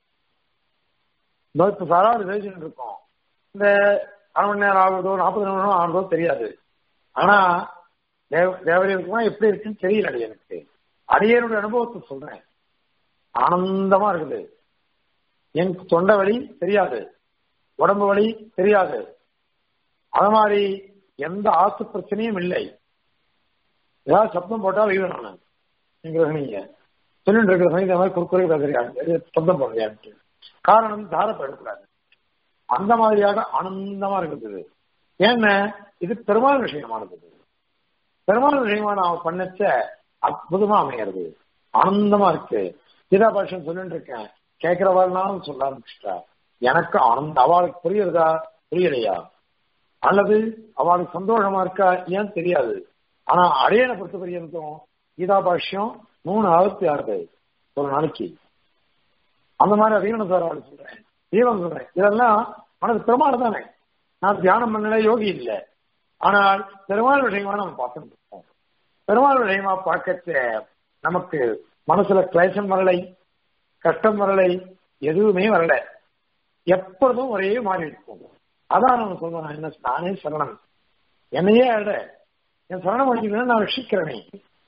இப்ப சாராவது சேவிச்சுட்டு இருக்கோம் இந்த அரை மணி நேரம் ஆகுதோ நாற்பது நிமிடம் ஆகுதோ தெரியாது ஆனா தேவ தேவதைகளுக்குமா எப்படி இருக்குன்னு தெரியல எனக்கு அடியனுடைய அனுபவத்தை சொல்றேன் ஆனந்தமா இருக்குது எனக்கு தொண்டை வலி தெரியாது உடம்பு வலி தெரியாது அது மாதிரி எந்த ஆத்து பிரச்சனையும் இல்லை ஏதாவது சப்தம் போட்டா வைவேன் நான் நீங்க நீங்க சொல்லிட்டு இருக்கிற சமயத்தை மாதிரி குறுக்குறை பேசுறியாங்க சப்தம் போடுறியான்ட்டு காரணம் தாரப்படக்கூடாது அந்த மாதிரியாக ஆனந்தமா இருக்குது ஏன்னா இது பெருமாள் விஷயமானது பெருமாள் விஷயமான அவன் பண்ணச்ச அற்புதமா அமைகிறது ஆனந்தமா இருக்கு கீதா பாஷன் சொல்லிட்டு இருக்கேன் கேட்கிறவாள்னாலும் சொல்ல ஆரம்பிச்சிட்டா எனக்கு ஆனந்த அவளுக்கு புரியுறதா புரியலையா அல்லது அவளுக்கு சந்தோஷமா இருக்கா ஏன் தெரியாது ஆனா அடையனை பொறுத்த பரியந்தம் கீதா பாஷ்யம் மூணு ஆயிரத்தி ஆறுது ஒரு நாளைக்கு அந்த மாதிரி அதிகம் சார் அவள் சொல்றேன் தீபம் சொல்றேன் இதெல்லாம் மனது பெருமாள் தானே நான் தியானம் பண்ணல யோகி இல்லை ஆனால் பெருமாள் விஷயமா நம்ம பார்த்துட்டு இருக்கோம் பெருமாள் விஷயமா பார்க்க நமக்கு மனசுல கிளேசம் வரலை கஷ்டம் வரலை எதுவுமே வரல எப்பொழுதும் ஒரே மாதிரி இருக்கும் அதான் நம்ம சொல்றேன் என்ன நானே சரணம் என்னையே அட என் சரணம் அடிக்கணும் நான் ரட்சிக்கிறேனே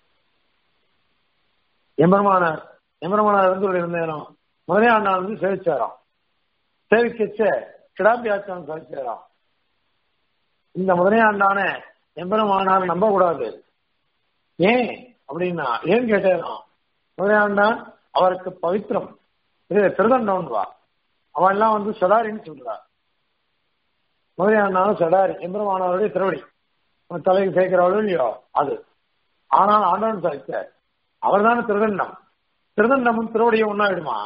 எம்பெருமானார் எம்பெருமானார் வந்து இருந்தேனோ முதலே ஆண்டாள் வந்து சேவிச்சாராம் சேவிக்கச்ச கிடாம்பி ஆச்சாரம் சேவிச்சாராம் இந்த முதலே ஆண்டான எம்பெருமானார் நம்ப கூடாது ஏன் அப்படின்னா ஏன் கேட்டேன் முதலே ஆண்டான் அவருக்கு பவித்திரம் இது திருதண்டம் வா அவன் எல்லாம் வந்து சடாரின்னு சொல்றா முதலே ஆண்டாலும் சடாரி எம்பெருமானாருடைய திருவடி தலைக்கு சேர்க்கிறவளோ இல்லையோ அது ஆனால் ஆண்டவன் சாய்த்த அவர் தானே திருதண்டம் திருதண்டமும் திருவடியும் ஒன்னாயிடுமா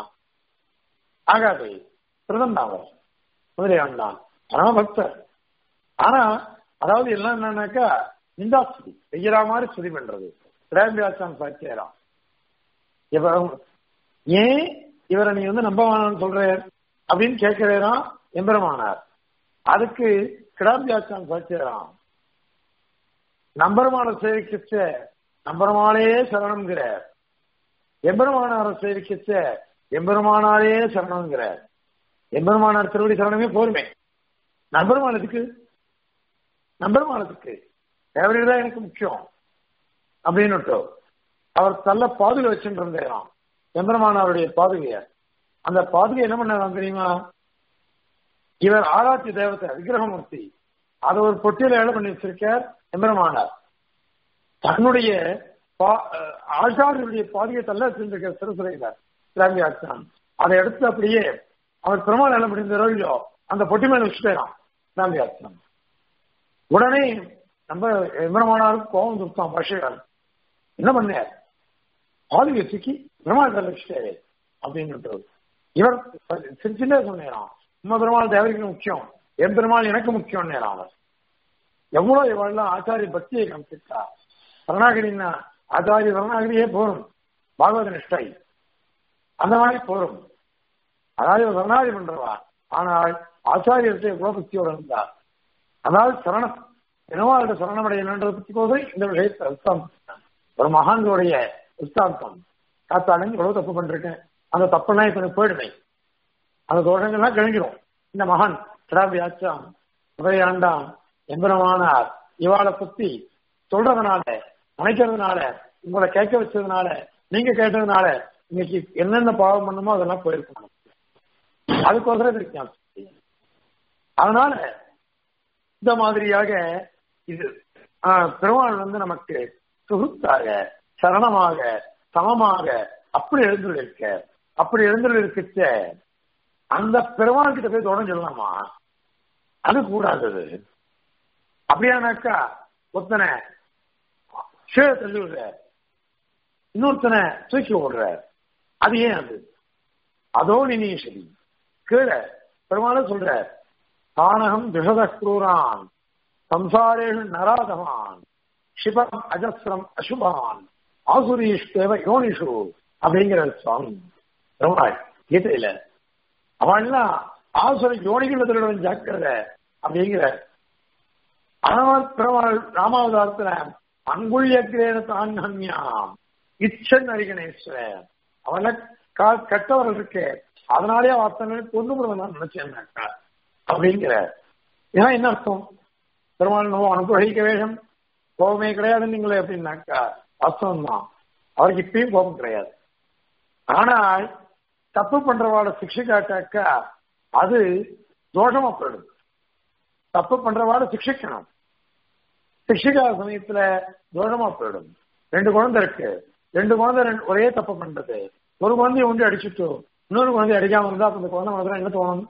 ஆகாது திருதண்டம் அவர் முதலே ஆண்டான் ஆனா பக்தர் ஆனா அதாவது எல்லாம் என்னன்னாக்கா நிந்தாஸ்துதி செய்யற மாதிரி ஸ்துதி பண்றது திரேம்பியாச்சான் சாட்சியராம் இப்ப ஏன் இவரை நீ வந்து நம்ப வேணாம்னு சொல்ற அப்படின்னு கேட்கிறேராம் எம்பெருமானார் அதுக்கு கிடாம்பியாச்சான் சாட்சியராம் நம்பருமான சேவிக்கிச்ச நம்பருமானே சரணம்ங்கிற எம்பெருமானார சேவிக்கிச்ச எம்பெருமானாரே சரணம்ங்கிற எம்பெருமானார் திருவடி சரணமே போருமே நம்பருமானத்துக்கு நம்பருமானத்துக்கு தேவரீர் தான் எனக்கு முக்கியம் அப்படின்னு அவர் தள்ள பாதுகை வச்சுட்டு இருந்தாராம் எம்பெருமானாருடைய பாதுகைய அந்த பாதுகை என்ன பண்ணாராம் தெரியுமா இவர் ஆராய்ச்சி தேவத்தை விக்கிரகமூர்த்தி அதை ஒரு பொட்டியில ஏழை பண்ணி வச்சிருக்கார் எம்பெருமானார் தன்னுடைய ஆச்சாரியருடைய பாதியை தள்ள வச்சிருந்திருக்க சிறுசுரையில இஸ்லாமிய ஆச்சான் அதை எடுத்து அப்படியே அவர் பெருமாள் என்ன பண்ணியிருந்தாரோ இல்லையோ அந்த பொட்டி மேல வச்சுட்டாராம் இஸ்லாமிய ஆச்சான் உடனே நம்ம எம்பெருமானாருக்கு கோபம் கொடுத்தான் பாஷையால் என்ன பண்ண பாதிகை தூக்கி பெருமாள் தள்ள வச்சுட்டாரு அப்படின்னு இவர் சிரிச்சுட்டே சொன்னாராம் உம்ம பெருமாள் தேவருக்கு முக்கியம் என் பெருமாள் எனக்கு முக்கியம் நேரம் அவர் எவ்வளவு இவெல்லாம் ஆச்சாரிய பக்தியை காமிச்சிருக்கா சரணாகிரின்னா ஆச்சாரிய சரணாகிரியே போரும் பாகவத நிஷ்டை அந்த மாதிரி போரும் அதாவது சரணாகி பண்றவா ஆனால் ஆச்சாரியத்தை எவ்வளவு பக்தியோட இருந்தார் அதாவது சரணம் பெருமாளுடைய சரணமடையணுன்றதை பத்தி போது இந்த விஷயத்தை உத்தாந்தம் ஒரு மகான்களுடைய உத்தாந்தம் காத்தாலும் எவ்வளவு தப்பு பண்றேன் அந்த தப்புனா இப்ப எனக்கு போயிடுமே அந்த தோஷங்கள்லாம் கழிஞ்சிடும் இந்த மகான் கிடாபி ஆச்சாம் உதயாண்டாம் எம்பெருமானார் இவாளை பத்தி சொல்றதுனால நினைக்கிறதுனால உங்களை கேட்க வச்சதுனால நீங்க கேட்டதுனால இன்னைக்கு என்னென்ன பாவம் பண்ணுமோ அதெல்லாம் போயிருக்கணும் அதுக்கோசரம் இருக்கேன் அதனால இந்த மாதிரியாக இது பெருமாள் வந்து நமக்கு சுகுத்தாக சரணமாக சமமாக அப்படி எழுந்துள்ளிருக்க அப்படி எழுந்துள்ளிருக்க அந்த பெருமாள் கிட்ட போய் தொடர்ந்து சொல்லலாமா அது கூடாதது அப்படியானாக்கா ஒத்தனை கீழே தள்ளி விடுற இன்னொருத்தனை தூக்கி விடுற அது ஏன் அது அதோ நீ சரி கீழே பெருமாளும் சொல்ற தானகம் விஷத குரூரான் சம்சாரேஷு நராதமான் ஷிபம் அஜஸ்ரம் அசுபான் ஆசுரீஷ்டேவ யோனிஷு அப்படிங்கிற சுவாமி பெருமாள் கீதையில அவன்லாம் ஆசுர யோனிகள் திருடன் ஜாக்கிரத அப்படிங்கிற ஆனால் பெருமாள் ராமாவதாரத்துல அங்குள்யக்கிரேன தான்யாம் இச்சன் அரிகணேஸ்வரன் அவன கெட்டவர்கள் இருக்கு அதனாலே வார்த்தை கொண்டு விடுவதான் நினைச்சேன்னாக்கா அப்படிங்கிற ஏன்னா என்ன அர்த்தம் பெருமாள் நோ அனுகிரகிக்க வேஷம் கோபமே கிடையாது நீங்களே அப்படின்னாக்கா வாஸ்தவம் தான் அவருக்கு இப்பயும் கோபம் கிடையாது ஆனால் தப்பு பண்றவாட சிக்ஷை காட்டாக்கா அது தோஷமா போயிடும் தப்பு பண்றவாட சிக்ஷிக்கணும் சிக்ஷிக்காத சமயத்துல தோஷமா போயிடும் ரெண்டு குழந்தை இருக்கு ரெண்டு குழந்தை ரெண்டு ஒரே தப்பு பண்றது ஒரு குழந்தைய ஒன்று அடிச்சுட்டு இன்னொரு குழந்தை அடிக்காம இருந்தா அப்ப இந்த குழந்தை மனசுல என்ன தோணும்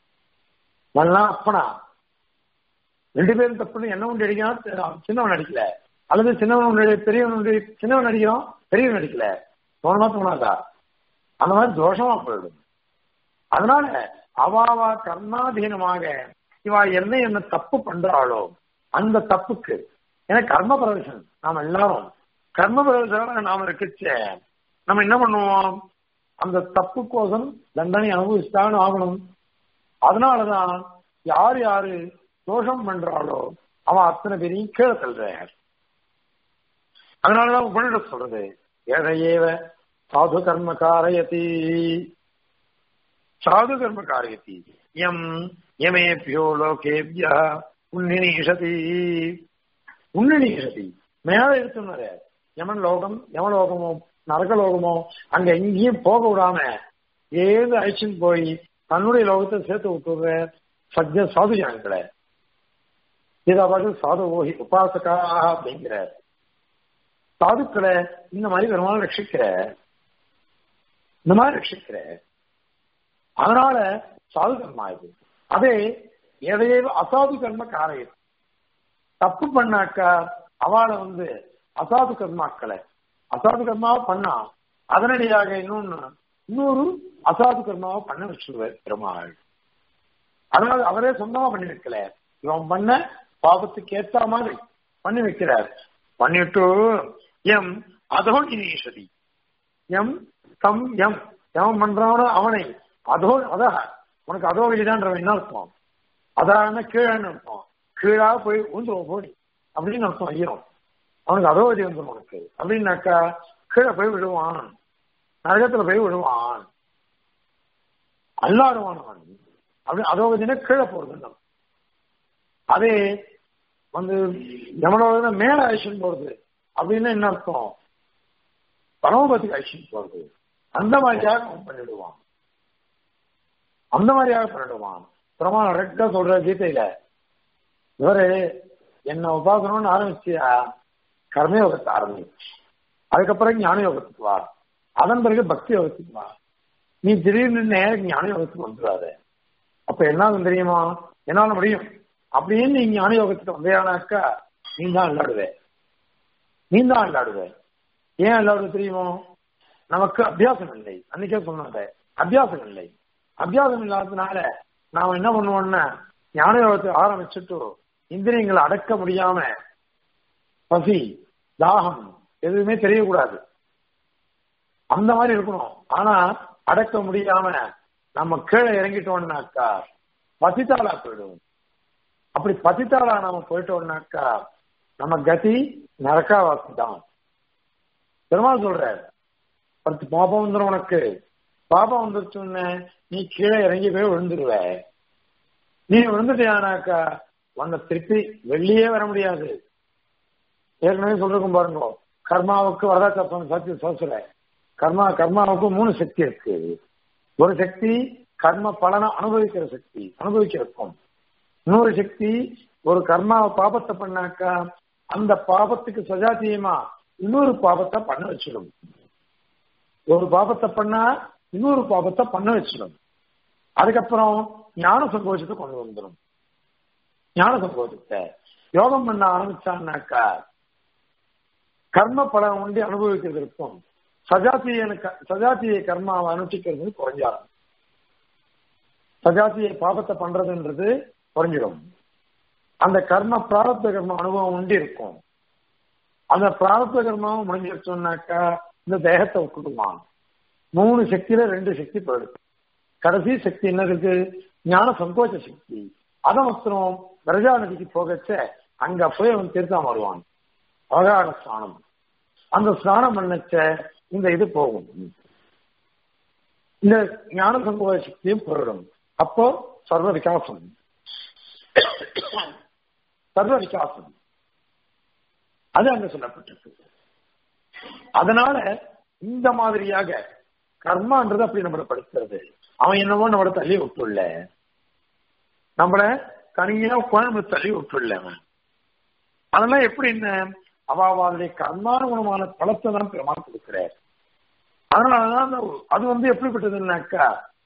வரலாம் அப்பனா ரெண்டு பேரும் தப்புன்னு என்ன ஒன்று அடிக்கிறான் சின்னவன் அடிக்கல அல்லது சின்னவன் ஒன்று பெரியவன் ஒன்று சின்னவன் அடிக்கிறான் பெரியவன் அடிக்கல தோணுமா தோணாதா அந்த மாதிரி தோஷமா போயிடும் அதனால அவாவா கர்மாதீனமாக இவா என்ன என்ன தப்பு பண்றாளோ அந்த தப்புக்கு ஏன்னா கர்ம பிரவேசம் நாம எல்லாரும் கர்ம பிரவேசம் நாம இருக்குச்ச நம்ம என்ன பண்ணுவோம் அந்த தப்புக்கோசம் தண்டனை அனுபவிச்சுதான் ஆகணும் அதனாலதான் யார் யாரு தோஷம் பண்றாளோ அவன் அத்தனை பேரையும் கீழே தள்ளுறார் அதனாலதான் உபனிட சொல்றது ஏழையேவ சாது கர்ம காரயதி சாது கர்ம காரயதி எம் யமேபியோ லோகேபியா உன்னினீஷதி உன்னினீஷதி மேல இருக்குன்னு யமன் லோகம் யமலோகமோ நரகலோகமோ அங்க எங்கேயும் போக விடாம ஏது அழிச்சுன்னு போய் தன்னுடைய லோகத்தை சேர்த்து விட்டுற சஜ்ஜ சாது ஜனங்களை இதாவது சாது ஓகி உபாசகா அப்படிங்கிற சாதுக்களை இந்த மாதிரி பெருமாள் ரட்சிக்கிற இந்த மாதிரி ரட்சிக்கிற அதனால சாது கர்மா இது அதே எதையே அசாது கர்ம காரையம் தப்பு பண்ணாக்கா அவளை வந்து அசாது கர்மாக்களை அசாது கர்மாவை பண்ணா அதனடியாக இன்னொன்னு இன்னொரு அசாது கர்மாவை பண்ண வச்சுருவார் பெருமாள் அதனால அவரே சொந்தமா பண்ணி வைக்கல இவன் பண்ண பாவத்துக்கு ஏத்த மாதிரி பண்ணி வைக்கிறார் பண்ணிட்டு எம் அதோ இனீஷதி எம் தம் எம் எவன் பண்றானோ அவனை அதோ அதா உனக்கு அதோ வெளிதான்றவன் என்ன அர்த்தம் அதான கீழன்னு அர்த்தம் கீழா போய் ஊந்துருவோம் போடி அப்படின்னு அர்த்தம் ஐயோ அவனுக்கு அதோ வழி வந்துடும் உனக்கு அப்படின்னாக்கா கீழே போய் விடுவான் நரகத்துல போய் விடுவான் அல்லாடுவான் அவன் அப்படி அதோ வதினா கீழே போறது அதே வந்து யமனோட மேல ஆயிஷன் போறது அப்படின்னு என்ன அர்த்தம் பரமபதிக்கு ஆயிஷன் போறது அந்த மாதிரியாக அவன் பண்ணிடுவான் அந்த மாதிரியாக பண்ணிடுவான் பிரமாணம் கரெக்டா சொல்ற கீதையில இவரு என்ன உபாசனம்னு ஆரம்பிச்சியா கர்மயோகத்தை ஆரம்பிச்சு அதுக்கப்புறம் ஞான யோகத்துக்கு வா அதன் பிறகு பக்தி யோகத்துக்கு வா நீ திடீர்னு நேரம் ஞான யோகத்துக்கு வந்துடாத அப்ப என்ன தெரியுமா என்னால முடியும் அப்படின்னு நீ ஞான யோகத்துக்கு வந்தேனாக்கா நீ தான் விளையாடுவ நீ தான் விளையாடுவ ஏன் விளையாடுவ தெரியுமோ நமக்கு அபியாசம் இல்லை அன்னைக்கே சொன்னாங்க அபியாசம் இல்லை அபியாசம் இல்லாததுனால நாம என்ன பண்ணுவோம்னா ஞான யோகத்தை ஆரம்பிச்சுட்டு இந்திரியங்களை அடக்க முடியாம பசி தாகம் எதுவுமே தெரியக்கூடாது அந்த மாதிரி இருக்கணும் ஆனா அடக்க முடியாம நம்ம கீழே இறங்கிட்டோம்னாக்கா பசித்தாளா போயிடும் அப்படி பசித்தாளா நம்ம போயிட்டோம்னாக்கா நம்ம கதி நரக்காவாசி தான் பெருமாள் சொல்ற பத்து பாபம் வந்துடும் உனக்கு பாபம் வந்துருச்சுன்னு நீ கீழே இறங்கி போய் விழுந்துருவ நீ விழுந்துட்டியானாக்கா உன்னை திருப்பி வெளியே வர முடியாது ஏற்கனவே சொல்லிருக்கும் பாருங்க கர்மாவுக்கு வரதாச்சப்பம் சத்திய சோசுல கர்மா கர்மாவுக்கு மூணு சக்தி இருக்கு ஒரு சக்தி கர்ம பலனை அனுபவிக்கிற சக்தி அனுபவிக்கிறக்கும் இன்னொரு சக்தி ஒரு கர்மாவை பாபத்தை பண்ணாக்கா அந்த பாபத்துக்கு சஜாத்தியமா இன்னொரு பாபத்தை பண்ண வச்சிடும் ஒரு பாபத்தை பண்ணா இன்னொரு பாபத்தை பண்ண வச்சிடும் அதுக்கப்புறம் ஞான சங்கோச்சத்தை கொண்டு வந்துடும் ஞான சங்கோச்சத்தை யோகம் பண்ண ஆரம்பிச்சான்னாக்கா கர்ம பலன் உண்டி அனுபவிக்கிறதுக்கும் சஜாத்திய சஜாத்திய கர்மாவை அனுஷ்டிக்கிறது குறைஞ்சாலும் சஜாத்திய பாபத்தை பண்றதுன்றது குறைஞ்சிடும் அந்த கர்ம பிராரப்த கர்ம அனுபவம் உண்டு இருக்கும் அந்த பிராரப்த கர்மாவும் முடிஞ்சிருச்சோம்னாக்கா இந்த தேகத்தை விட்டுடுவான் மூணு சக்தியில ரெண்டு சக்தி போயிடுது கடைசி சக்தி என்ன இருக்கு ஞான சங்கோச்ச சக்தி அதை மாத்திரம் விரஜா நதிக்கு போகச்ச அங்க போய் அவன் தீர்த்தம் வருவான் அவகார ஸ்நானம் அந்த ஸ்நானம் பண்ணச்ச இந்த இது போகும் இந்த ஞான சங்கோச்ச சக்தியும் போயிடும் அப்போ சர்வ விகாசம் சர்வ விகாசம் அது அங்க சொல்லப்பட்டிருக்கு அதனால இந்த மாதிரியாக கர்மான்றது அப்படி நம்மளை படுத்துறது அவன் என்னவோ நம்மளை தள்ளி விட்டுள்ள நம்மள தனியா குழம்பு தள்ளி விட்டுள்ள அவன் அதெல்லாம் எப்படி என்ன அவாவாளுடைய கர்மானுகுணமான பலத்தை தான் பெருமாள் கொடுக்கிறார் அதனாலதான் அந்த அது வந்து எப்படிப்பட்டதுன்னாக்கா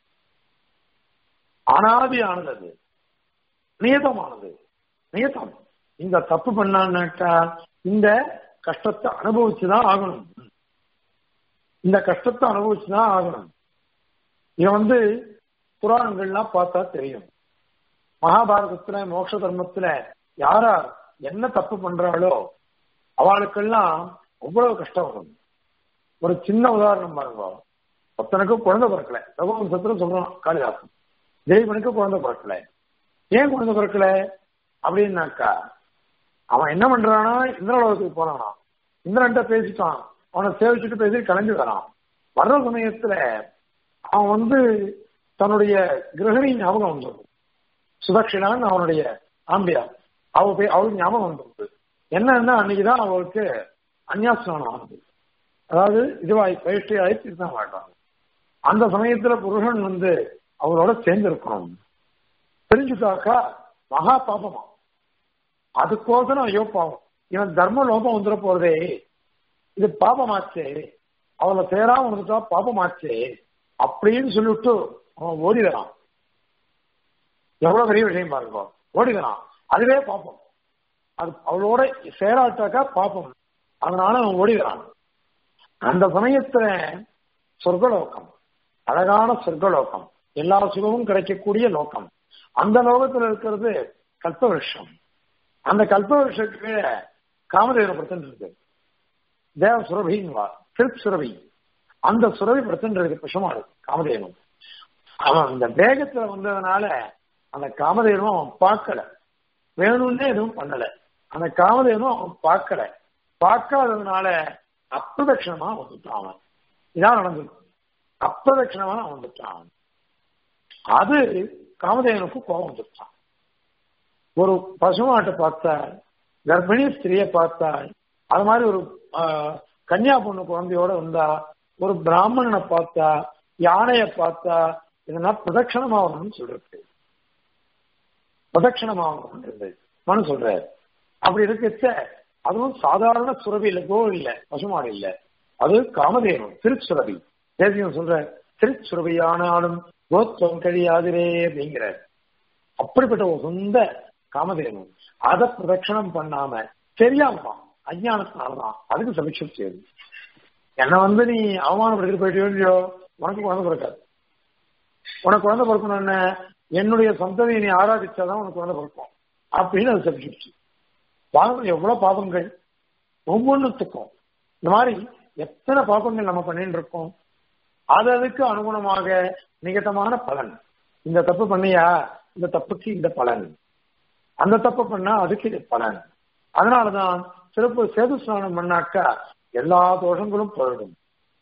அனாதியானது அது நியதமானது நியதம் இந்த தப்பு பண்ணான்னாக்கா இந்த கஷ்டத்தை அனுபவிச்சுதான் ஆகணும் இந்த கஷ்டத்தை அனுபவிச்சுதான் ஆகணும் இவன் வந்து புராணங்கள்லாம் பார்த்தா தெரியும் மகாபாரதத்துல மோட்ச தர்மத்துல யாரா என்ன தப்பு பண்றாளோ அவளுக்கெல்லாம் அவ்வளவு கஷ்டம் வரும் ஒரு சின்ன உதாரணம் பாருங்க ஒருத்தனுக்கு குழந்தை பிறக்கல ரகுவம்சத்துல சொல்றான் காளிதாசன் தெய்வனுக்கு குழந்தை பிறக்கல ஏன் குழந்தை பிறக்கல அப்படின்னாக்கா அவன் என்ன பண்றானா இந்திரலோகத்துக்கு போனானா இந்திரன்ட்ட பேசிட்டான் அவனை சேவிச்சுட்டு பேசி கிளம்பி வரான் வர்ற சமயத்துல அவன் வந்து தன்னுடைய கிரகணி ஞாபகம் வந்தது சுதக்ஷினான்னு அவனுடைய ஆம்பியா அவ போய் அவளுக்கு ஞாபகம் வந்தது என்னன்னா அன்னைக்குதான் அவளுக்கு அந்யாஸ்தானம் ஆனது அதாவது இதுவாய் பயிற்சி ஆகி திருத்தம் வாழ்றாங்க அந்த சமயத்துல புருஷன் வந்து அவரோட சேர்ந்து இருக்கணும் தெரிஞ்சுட்டாக்கா மகா பாபமா அதுக்கோசரம் ஐயோ பாவம் இவன் தர்ம லோபம் வந்துட போறதே இது பாபமாச்சே அவளை சேராம வந்துட்டா பாபமாச்சே அப்படின்னு சொல்லிவிட்டு அவன் ஓடிடலாம் எவ்வளவு பெரிய விஷயம் பாருங்க ஓடிடலாம் அதுவே பாப்பம் அது அவளோட சேராட்டாக்கா பாப்பம் அதனால அவன் ஓடிடலாம் அந்த சமயத்துல சொர்க்கலோகம் அழகான சொர்க்கலோகம் எல்லா சுகமும் கிடைக்கக்கூடிய லோகம் அந்த லோகத்துல இருக்கிறது கல்ப விஷம் அந்த கல்ப விஷத்துக்கு காமதேவனை படுத்துட்டு இருக்கு தேவ சுரபின்னு திருப் சுரபி அந்த சுரபி படுத்துட்டு இருக்கு விஷமாடு காமதேவன் அவன் அந்த வேகத்துல வந்ததுனால அந்த காமதேவனும் அவன் பார்க்கல வேணும்னே எதுவும் பண்ணல அந்த காமதேவனும் அவன் பார்க்கல பார்க்காததுனால அப்பிரதட்சணமா வந்துட்டான் அவன் இதான் நடந்தது அப்பிரதட்சணமா அவன் வந்துட்டான் அது காமதேவனுக்கு கோபம் வந்துட்டான் ஒரு பசுமாட்டை பார்த்தால் கர்ப்பிணி ஸ்திரியை பார்த்தால் அது மாதிரி ஒரு கன்னியா பொண்ணு குழந்தையோட வந்தா ஒரு பிராமணனை பார்த்தா யானையை பார்த்தா இதெல்லாம் பிரதட்சணமாகணும்னு சொல்றது பிரதட்சணமாகணும் மனு சொல்றாரு அப்படி இருக்கச்ச அதுவும் சாதாரண சுரபி இல்ல கோ இல்ல பசுமாடு இல்ல அது காமதேவம் திருச்சுரபி தேசியம் சொல்ற திருச்சுரபியானாலும் கோத்துவம் கழியாதிரே அப்படிங்கிற அப்படிப்பட்ட ஒரு சொந்த காமதேவம் அதை பிரதட்சணம் பண்ணாம தெரியாம அஜானத்தினாலதான் அதுக்கு சமீட்சம் செய்யுது என்ன வந்து நீ அவமானப்படுத்திட்டு போயிட்டு இல்லையோ உனக்கு குழந்தை பிறக்காது உனக்கு குழந்தை பிறக்கணும்னு என்னுடைய சந்ததியை நீ ஆராதிச்சாதான் உனக்கு குழந்தை பிறக்கும் அப்படின்னு அது சபிச்சிருச்சு பாவம் எவ்வளவு பாவங்கள் ஒவ்வொன்றுத்துக்கும் இந்த மாதிரி எத்தனை பாவங்கள் நம்ம பண்ணிட்டு இருக்கோம் அது அதுக்கு அனுகுணமாக நிகட்டமான பலன் இந்த தப்பு பண்ணியா இந்த தப்புக்கு இந்த பலன் அந்த தப்பு பண்ணா அதுக்கு இது பலன் அதனாலதான் சிறப்பு சேது ஸ்நானம் பண்ணாக்கா எல்லா தோஷங்களும் போயிடும்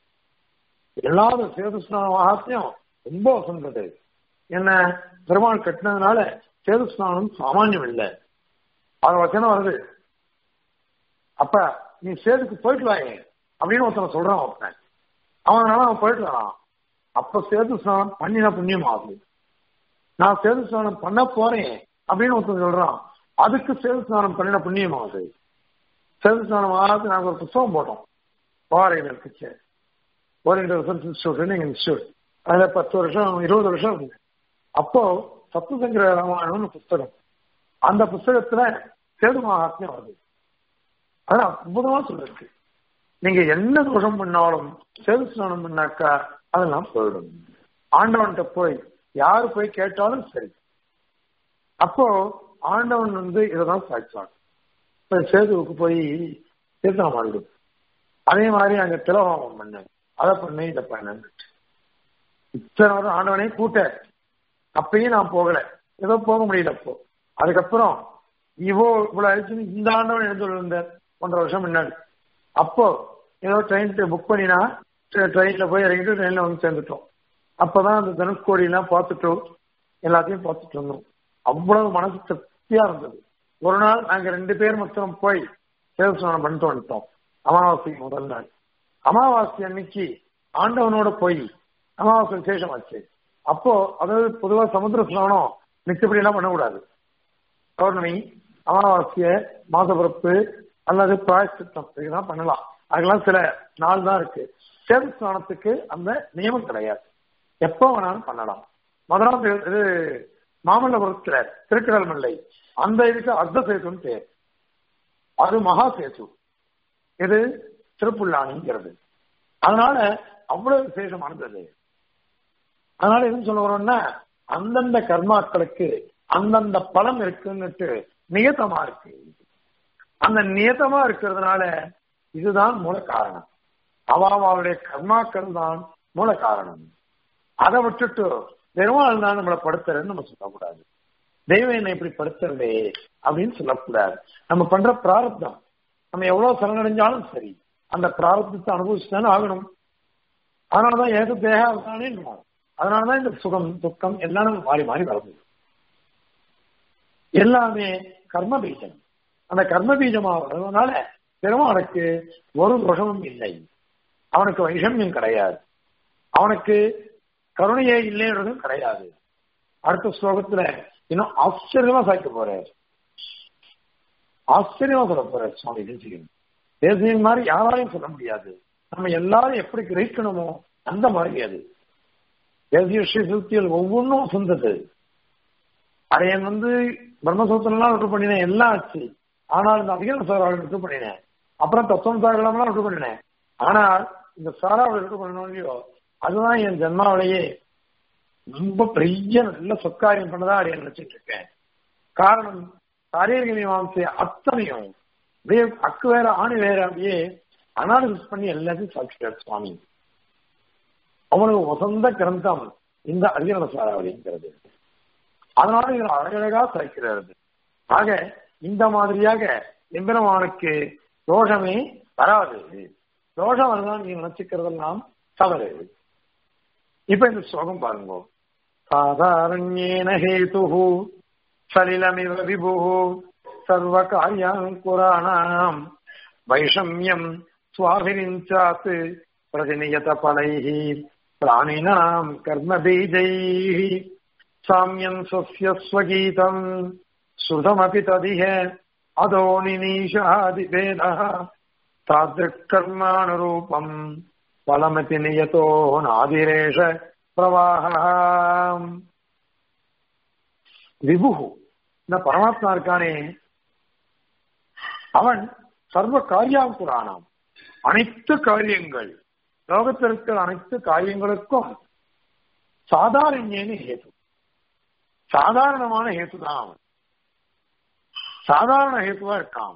எல்லா சேது ஸ்நான மகாத்தியம் ரொம்ப வசந்தது என்ன பெருமாள் கட்டினதுனால சேது ஸ்நானம் சாமானியம் இல்லை அது வச்சனம் வருது அப்ப நீ சேதுக்கு போயிட்டு வாங்க அப்படின்னு ஒருத்தனை சொல்றான் ஒருத்தன் அவனால அவன் போயிட்டு வரான் அப்ப சேது ஸ்நானம் பண்ணின புண்ணியம் ஆகுது நான் சேது ஸ்நானம் பண்ண போறேன் அப்படின்னு ஒருத்தன் சொல்றான் அதுக்கு சேது ஸ்நானம் பண்ணின புண்ணியம் ஆகுது சேது ஸ்நானம் ஆகாது நாங்க ஒரு புத்தகம் போட்டோம் ஓரையில் இருக்குச்சு ஓரியன்ட் ரிசர்ச் இன்ஸ்டியூட் எங்க இன்ஸ்டியூட் அதுல பத்து வருஷம் இருபது வருஷம் இருக்கு அப்போ சத்துசங்கர ராமாயணம்னு புஸ்தகம் அந்த புஸ்தகத்துல சேது மகாத்மியம் வருது அது அற்புதமா சொல்லிருக்கு நீங்க என்ன தோஷம் பண்ணாலும் சேது ஸ்நானம் பண்ணாக்கா அதெல்லாம் போயிடும் ஆண்டவன்கிட்ட போய் யாரு போய் கேட்டாலும் சரி அப்போ ஆண்டவன் வந்து இதைதான் சாட்சான் சேதுவுக்கு போய் தீர்த்தனம் ஆடுது அதே மாதிரி அங்க திலவாமம் பண்ண அதை பண்ணு இதை பண்ணு இத்தனை வருடம் ஆண்டவனே கூட்ட அப்பயும் நான் போகல ஏதோ போக முடியல அப்போ அதுக்கப்புறம் இவோ இவ்வளவு ஆயிடுச்சுன்னு இந்த ஆண்டவன் எழுந்து இருந்தார் ஒன்றரை வருஷம் முன்னாடி அப்போ ஏதோ ட்ரெயின் புக் பண்ணினா ட்ரெயின்ல போய் இறங்கிட்டு ட்ரெயின்ல வந்து சேர்ந்துட்டோம் அப்பதான் அந்த தனுஷ்கோடி எல்லாம் பார்த்துட்டோம் எல்லாத்தையும் பார்த்துட்டு இருந்தோம் அவ்வளவு மனசு திருப்தியா இருந்தது ஒரு நாள் நாங்க ரெண்டு பேர் மொத்தம் போய் தேவஸ்நானம் பண்ணிட்டு வந்துட்டோம் அமாவாசைக்கு முதல் நாள் அமாவாசை அன்னைக்கு ஆண்டவனோட போய் அமாவாசை விசேஷமாச்சு அப்போ அதாவது பொதுவா சமுத்திர ஸ்நானம் மிச்சப்படி எல்லாம் பண்ணக்கூடாது பௌர்ணமி அமாவாசைய மாசப்பிறப்பு அல்லது பிராயசித்தம் இதுதான் பண்ணலாம் அதுக்கெல்லாம் சில நாள் தான் இருக்கு சேது ஸ்நானத்துக்கு அந்த நியமம் கிடையாது எப்போ வேணாலும் பண்ணலாம் மதுராந்த இது மாமல்லபுரத்துல திருக்கடல் மல்லை அந்த இதுக்கு அர்த்த சேதுன்னு பேர் அது மகா சேது இது திருப்புல்லானிங்கிறது அதனால அவ்வளவு விசேஷமானது அதனால எதுவும் சொல்ல வரோம்னா அந்தந்த கர்மாக்களுக்கு அந்தந்த பலம் இருக்குன்னுட்டு நியத்தமா இருக்கு அந்த நியத்தமா இருக்கிறதுனால இதுதான் மூல காரணம் அவாவாவுடைய கர்மாக்கள் தான் மூல காரணம் அதை விட்டுட்டு பெருமாள் தான் நம்மளை படுத்துறன்னு நம்ம சொல்லக்கூடாது தெய்வம் என்னை இப்படி படுத்துறதே அப்படின்னு சொல்லக்கூடாது நம்ம பண்ற பிராரப்தம் நம்ம எவ்வளவு சரணடைஞ்சாலும் சரி அந்த பிராரப்தத்தை அனுபவிச்சுதானே ஆகணும் அதனாலதான் ஏக தேகாதானே அதனாலதான் இந்த சுகம் துக்கம் எல்லாமே மாறி மாறி வருது எல்லாமே கர்ம பீஜம் அந்த கர்ம பீஜமா வருவதனால பெருமாளுக்கு ஒரு தோஷமும் இல்லை அவனுக்கு வைஷமியம் கிடையாது அவனுக்கு கருணையே இல்லைன்றதும் கிடையாது அடுத்த ஸ்லோகத்துல இன்னும் ஆச்சரியமா சாய்க்க போறார் ஆச்சரியமா சொல்ல போறார் சுவாமி தேசிகன் தேசியன் மாதிரி யாராலையும் சொல்ல முடியாது நம்ம எல்லாரும் எப்படி கிரகிக்கணுமோ அந்த மாதிரி அது தேசிய ஸ்ரீ சுத்தியல் ஒவ்வொன்றும் சொந்தது அடையன் வந்து பிரம்மசூத்திரம்லாம் விட்டு பண்ணினேன் எல்லாம் ஆச்சு ஆனால் இந்த அதிகார சாராவளை விட்டு பண்ணினேன் அப்புறம் தத்துவம் சாகலாம் விட்டு பண்ணினேன் ஆனால் இந்த சாராவளை விட்டு பண்ணணும் இல்லையோ அதுதான் என் ஜென்மாவிலேயே ரொம்ப பெரிய நல்ல சொக்காரியம் பண்ணதா அடைய நினைச்சிட்டு இருக்கேன் காரணம் சாரீரிக மீமாசை அத்தனையும் அப்படியே அக்கு வேற ஆணி வேற அப்படியே அனாலிசிஸ் பண்ணி எல்லாத்தையும் சாட்சியார் சுவாமி அவனுக்கு வசந்த கிரந்தம் இந்த அதிகார சாராவளிங்கிறது அதனால இதில் அழகழகா சாய்க்கிறது ஆக இந்த மாதிரியாக எம்பெருமானுக்கு தோஷமே வராது தோஷம் வருதான் நீங்க நினைச்சுக்கிறதெல்லாம் தவறு இப்ப இந்த ஸ்லோகம் பாருங்க சாதாரண்யேன ஹேது சலிலமிவ விபு சர்வ காரியாங்குராணாம் வைஷமியம் சுவாபிரிஞ்சாத் பிரதிநியத பலைः பிராணினாம் கர்ம பீஜைः சாமியம் स्वस्य स्वगीतम् श्रुतमपि तदिह अधो निनीशादिभेदः तादृक्कर्मानुरूपम् फलमति नियतो नादिरेष பிரவாக விபுகு இந்த பரமாத்மா இருக்கானே அவன் சர்வ காரியாங்குரானாம் அனைத்து காரியங்கள் லோகத்தில் இருக்கிற அனைத்து காரியங்களுக்கும் சாதாரண்யன்னு ஹேது சாதாரணமான ஹேத்து தான் அவன் சாதாரண ஹேத்துவா இருக்கான்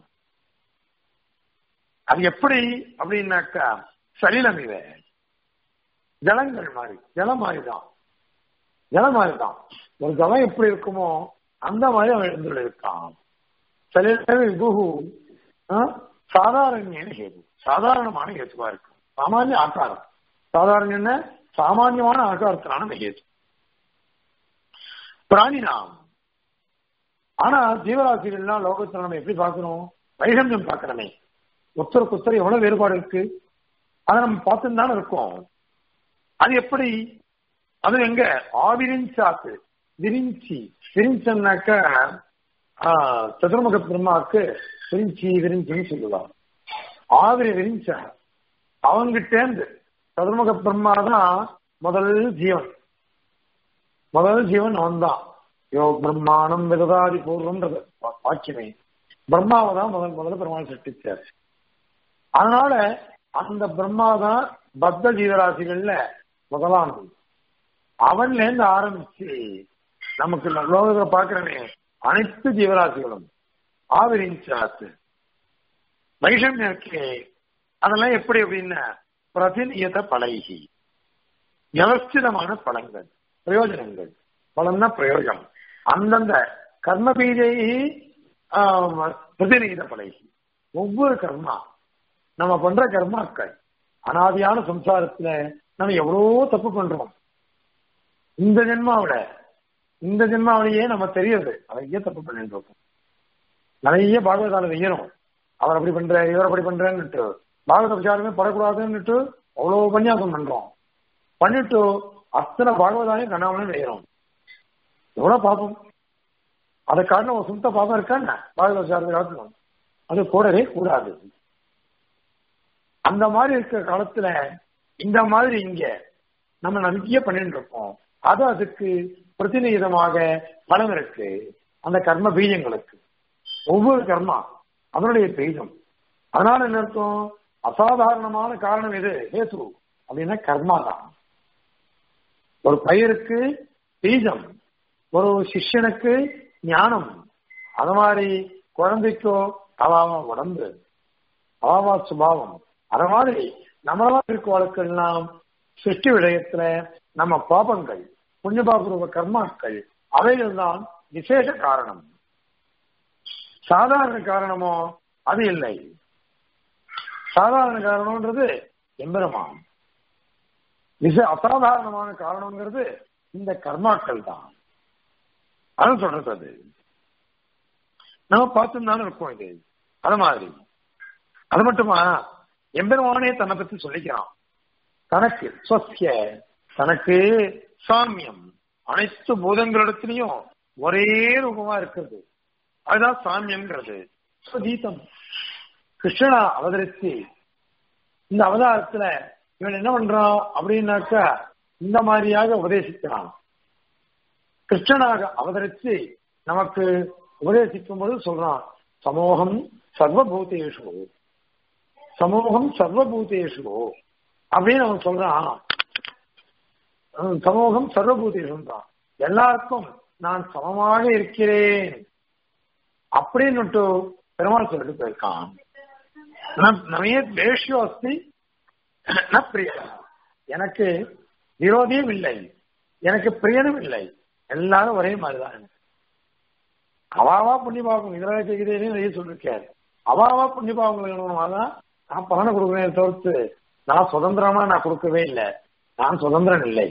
அது எப்படி அப்படின்னாக்கா சலிலம் இவ ஜலங்கள் மாதிரி ஜலம் மாதிரிதான் ஜலம் மாதிரிதான் ஒரு ஜலம் எப்படி இருக்குமோ அந்த மாதிரி அவன் எழுந்துள்ள இருக்கான் சலிலமே விபுகு சாதாரண்யன்னு ஹேது சாதாரணமான ஹேத்துவா இருக்கு சாமானிய ஆக்காரம் சாதாரண என்ன சாமானியமான ஆகாரத்திலான ஹேது பிராணினாம் ஆனா ஜீவராசிகள்லாம் லோகத்துல நம்ம எப்படி பார்க்கணும் வைஷமியம் பார்க்கணுமே ஒருத்தருக்கு ஒருத்தர் எவ்வளவு வேறுபாடு இருக்கு அதை நம்ம பார்த்துன்னு தானே இருக்கோம் அது எப்படி அது எங்க ஆவிரிஞ்சாத்து விரிஞ்சி விரிஞ்சன்னாக்க சதுர்முக பிரம்மாவுக்கு விரிஞ்சி விரிஞ்சின்னு சொல்லுவாங்க ஆவிரி விரிஞ்ச அவங்கிட்டேந்து சதுர்முக பிரம்மா தான் முதல் ஜீவன் முதல் ஜீவன் அவன் தான் யோ பிரம்மாணம் விததாதி பூர்வம்ன்றது வாக்கியமே பிரம்மாவை தான் முதல் முதல்ல பெருமாள் சிருஷ்டிச்சார் அதனால அந்த பிரம்மா தான் பத்த ஜீவராசிகள்ல முதலானது அவன்ல இருந்து ஆரம்பிச்சு நமக்கு லோகத்தை பாக்குறவே அனைத்து ஜீவராசிகளும் ஆவிரிஞ்சாத்து வைஷமியம் இருக்கே அதெல்லாம் எப்படி அப்படின்னா பிரதிநியத பழகி வியவஸ்திதமான பழங்கள் பிரயோஜனங்கள் பலம்னா பிரயோஜனம் அந்தந்த கர்ம பீஜை பிரதிநிகித பழகி ஒவ்வொரு கர்மா நம்ம பண்ற கர்மாக்கள் அனாதியான சம்சாரத்துல நம்ம எவ்வளவோ தப்பு பண்றோம் இந்த ஜென்மாவில இந்த ஜென்மாவிலேயே நம்ம தெரியுது நிறைய தப்பு பண்ணிட்டு இருக்கோம் நிறைய பாகவதால வெய்யணும் அவர் அப்படி பண்ற இவர் அப்படி பண்றேன்னுட்டு பாகவத விசாரமே படக்கூடாதுன்னுட்டு அவ்வளவு உபன்யாசம் பண்றோம் பண்ணிட்டு அத்தனை பாகவதாலையும் கண்ணாமலும் வெய்யறோம் எவ்வளவு பாப்போம் அதை காரணம் ஒரு சொந்த பாபம் இருக்கான்னு பாகவத விசாரத்தை காட்டணும் அது கூடவே கூடாது அந்த மாதிரி இருக்கிற காலத்துல இந்த மாதிரி இங்க நம்ம நிறைய பண்ணிட்டு இருக்கோம் அது அதுக்கு பிரதிநிதமாக பலன் இருக்கு அந்த கர்ம பீஜங்களுக்கு ஒவ்வொரு கர்மா அதனுடைய பீஜம் அதனால என்ன அர்த்தம் அசாதாரணமான காரணம் எது ஹேசு அப்படின்னா கர்மா தான் ஒரு பயிருக்கு பீஜம் ஒரு சிஷ்யனுக்கு ஞானம் அது மாதிரி குழந்தைக்கோ அவாவா உடம்பு அவாவா சுபாவம் அது மாதிரி நம்மளா இருக்க வழக்கெல்லாம் சிருஷ்டி விடயத்துல நம்ம பாபங்கள் புண்ணியபாபுரவ கர்மாக்கள் அவைகள் தான் விசேஷ காரணம் சாதாரண காரணமோ அது இல்லை சாதாரண காரணம்ன்றது எம்பெருமான் மிக அசாதாரணமான காரணம்ங்கிறது இந்த கர்மாக்கள் தான் அது சொல்றது அது நம்ம பார்த்து தானே இருக்கோம் இது அது மாதிரி அது மட்டுமா எம்பெருமானே தன்னை பத்தி சொல்லிக்கிறான் தனக்கு சொஸ்ய தனக்கு சாமியம் அனைத்து பூதங்களிடத்திலையும் ஒரே ரூபமா இருக்கிறது அதுதான் சாமியம்ங்கிறது சுதீதம் கிருஷ்ணனா அவதரித்து இந்த அவதாரத்துல இவன் என்ன பண்றான் அப்படின்னாக்கா இந்த மாதிரியாக உபதேசிக்கிறான் கிருஷ்ணனாக அவதரித்து நமக்கு உபதேசிக்கும் போது சொல்றான் சமூகம் சர்வபூதேஷு சமூகம் சர்வபூதேஷு அப்படின்னு அவன் சொல்றான் சமூகம் சர்வபூதேஷு தான் எல்லாருக்கும் நான் சமமாக இருக்கிறேன் அப்படின்னு பெருமாள் சொல்லிட்டு போயிருக்கான் நமே தேஷ்யோ அஸ்தி ந பிரியா எனக்கு விரோதியும் இல்லை எனக்கு பிரியனும் இல்லை எல்லாரும் ஒரே மாதிரிதான் எனக்கு அவாவா புண்ணியபாவம் இதெல்லாம் செய்கிறேன்னு நிறைய சொல்லிருக்காரு அவாவா புண்ணியபாவங்கள் தான் நான் பலனை கொடுக்குறேன் தவிர்த்து நான் சுதந்திரமா நான் கொடுக்கவே இல்லை நான் சுதந்திரன் இல்லை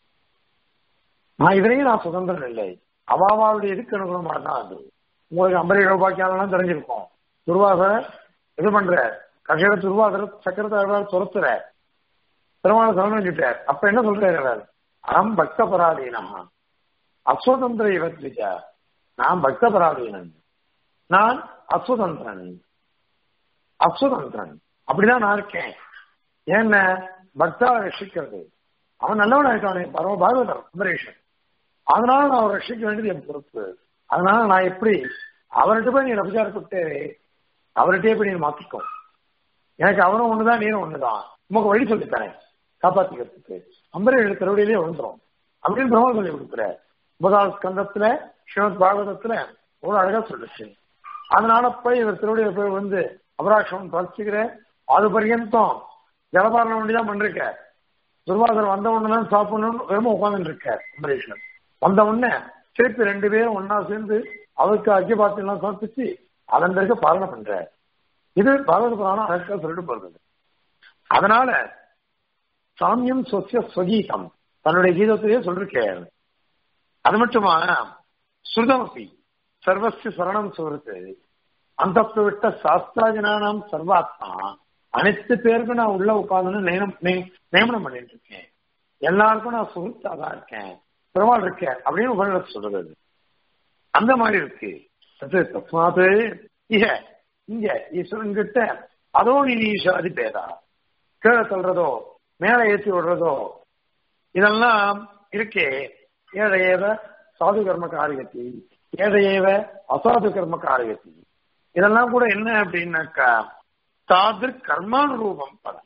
நான் இதுலயும் நான் சுதந்திரன் இல்லை அவாவாவுடைய எதுக்கு அனுகூலமா தான் அது உங்களுக்கு ஐம்பது ரூபாய்க்காலாம் தெரிஞ்சிருக்கும் துருவாச இது பண்ற கஷேர துருவாசர சக்கரத்தை துரத்துற பெருமான சரணஞ்சிட்டார் அப்ப என்ன சொல்றாரு அவர் அறம் பக்த பராதீனா அஸ்வதந்திர இவத்விஜா நான் பக்த பராதீனன் நான் அஸ்வதந்திரன் அஸ்வதந்திரன் அப்படிதான் நான் இருக்கேன் ஏன்ன பக்தாவை ரட்சிக்கிறது அவன் நல்லவனா இருக்கானே பரம பாகவதர் குமரேஷன் அதனால நான் அவரை ரட்சிக்க வேண்டியது என் பொறுப்பு அதனால நான் எப்படி அவர்கிட்ட போய் நீ ரபிச்சாரப்பட்டு அவர்கிட்டயே போய் நீ மாத்திக்கோ எனக்கு அவரும் ஒண்ணுதான் நீரும் ஒண்ணுதான் உமக்கு வழி சொல்லித்தரேன் காப்பாத்திக்கிறதுக்கு அம்பரேழு திருவடியிலே விழுந்துரும் அப்படின்னு பிரம்ம சொல்லி கொடுக்குற முதல் ஸ்கந்தத்துல ஸ்ரீமத் பாகவதத்துல ஒரு அழகா சொல்லுச்சு அதனால போய் இவர் திருவடியில போய் வந்து அபராட்சம் பறிச்சுக்கிற அது பர்யந்தம் ஜலபாரணம் வேண்டிதான் பண்ணிருக்க துர்வாசர் வந்த உடனே தான் சாப்பிடணும்னு வெறும் உட்காந்துட்டு இருக்க அம்பரீஷன் வந்த உடனே திருப்பி ரெண்டு பேரும் ஒன்னா சேர்ந்து அவருக்கு அர்க்கியபாத்தியம் எல்லாம் சமர்ப்பிச்சு அதன் பிறகு பாலனை பண்ற இது பாகவத புராணம் அழகா சொல்லிட்டு போறது அதனால சாமியம் சொசிய ஸ்வகீதம் தன்னுடைய கீதத்திலேயே சொல்லிருக்கார் அது மட்டுமா ஸ்ருதமபி சர்வஸ்ய சரணம் சொல்றது அந்த விட்ட சாஸ்திராஜனானாம் சர்வாத்மா அனைத்து பேருக்கும் நான் உள்ள உட்கார்ந்து நியமனம் பண்ணிட்டு இருக்கேன் எல்லாருக்கும் நான் சுகத்தா தான் இருக்கேன் பெருமாள் இருக்கேன் அப்படின்னு உபநிடத்து சொல்றது அந்த மாதிரி இருக்கு தஸ்மாது இக இங்க ஈஸ்வரன் கிட்ட அதோ நீ ஈஸ்வராதி பேதா கீழே தள்ளுறதோ மேல ஏற்றி விடுறதோ இதெல்லாம் இருக்கே ஏழையேவ சாது கர்ம காரியத்தி ஏழையேவ அசாது கர்ம காரியத்தி இதெல்லாம் கூட என்ன அப்படின்னாக்கா தாதிர் கர்மானுரூபம் பலம்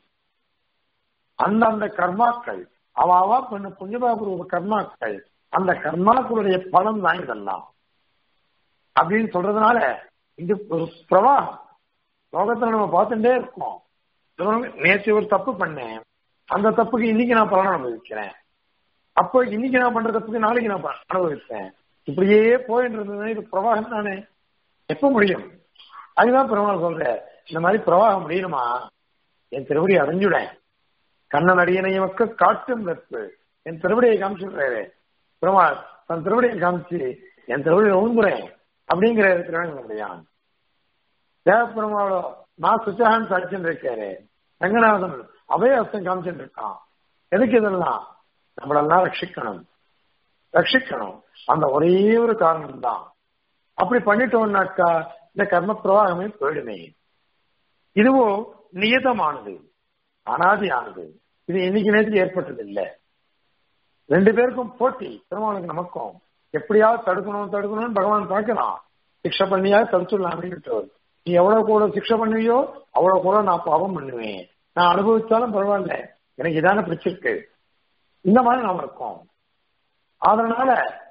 அந்தந்த கர்மாக்கள் அவாவா பண்ண புண்ணியபாபுரூப கர்மாக்கள் அந்த கர்மாக்களுடைய பலம் தான் இதெல்லாம் அப்படின்னு சொல்றதுனால இது ஒரு பிரவாகம் லோகத்துல நம்ம பார்த்துட்டே இருக்கோம் நேற்று ஒரு தப்பு பண்ணேன் அந்த தப்புக்கு இன்னைக்கு நான் பலன் அனுபவிக்கிறேன் அப்போ இன்னைக்கு நான் பண்ற தப்புக்கு நாளைக்கு நான் அனுபவிப்பேன் இப்படியே போயிட்டு இருந்தது இது பிரவாகம் தானே எப்ப முடியும் அதுதான் பெருமாள் சொல்ற இந்த மாதிரி பிரவாகம் முடியணுமா என் திருவடி அடைஞ்சுடேன் கண்ணன் அடியனை மக்க காட்டும் வெப்பு என் திருவடியை காமிச்சுடுறாரு பெருமாள் தன் திருவடியை காமிச்சு என் திருவடியை ஊங்குறேன் அப்படிங்கிற இருக்கிறவன் தேவப்பெருமாளோ நான் சுச்சகான் சாட்சின்னு இருக்காரு ரங்கநாதன் அபயஹஸ்தம் காமிச்சுட்டு இருக்கான் எதுக்கு இதெல்லாம் நம்மளெல்லாம் ரட்சிக்கணும் ரட்சிக்கணும் அந்த ஒரே ஒரு காரணம் தான் அப்படி பண்ணிட்டோம்னாக்கா இந்த கர்ம பிரவாகமே போயிடுமே இதுவோ நியதமானது அனாதியானது இது இன்னைக்கு நேரத்துக்கு ஏற்பட்டது இல்லை ரெண்டு பேருக்கும் போட்டி பெருமாளுக்கு நமக்கும் எப்படியாவது தடுக்கணும் தடுக்கணும்னு பகவான் பார்க்கலாம் சிக்ஷை பண்ணியாவது தடுத்துடலாம் அப்படின்ட்டு நீ எவ்வளவு கூட சிக்ஷை பண்ணுவியோ அவ்வளவு கூட நான் பாவம் பண்ணுவேன் நான் அனுபவிச்சாலும் பரவாயில்ல எனக்கு இதான பிடிச்சிருக்கு இந்த மாதிரி நாம இருக்கோம் அதனால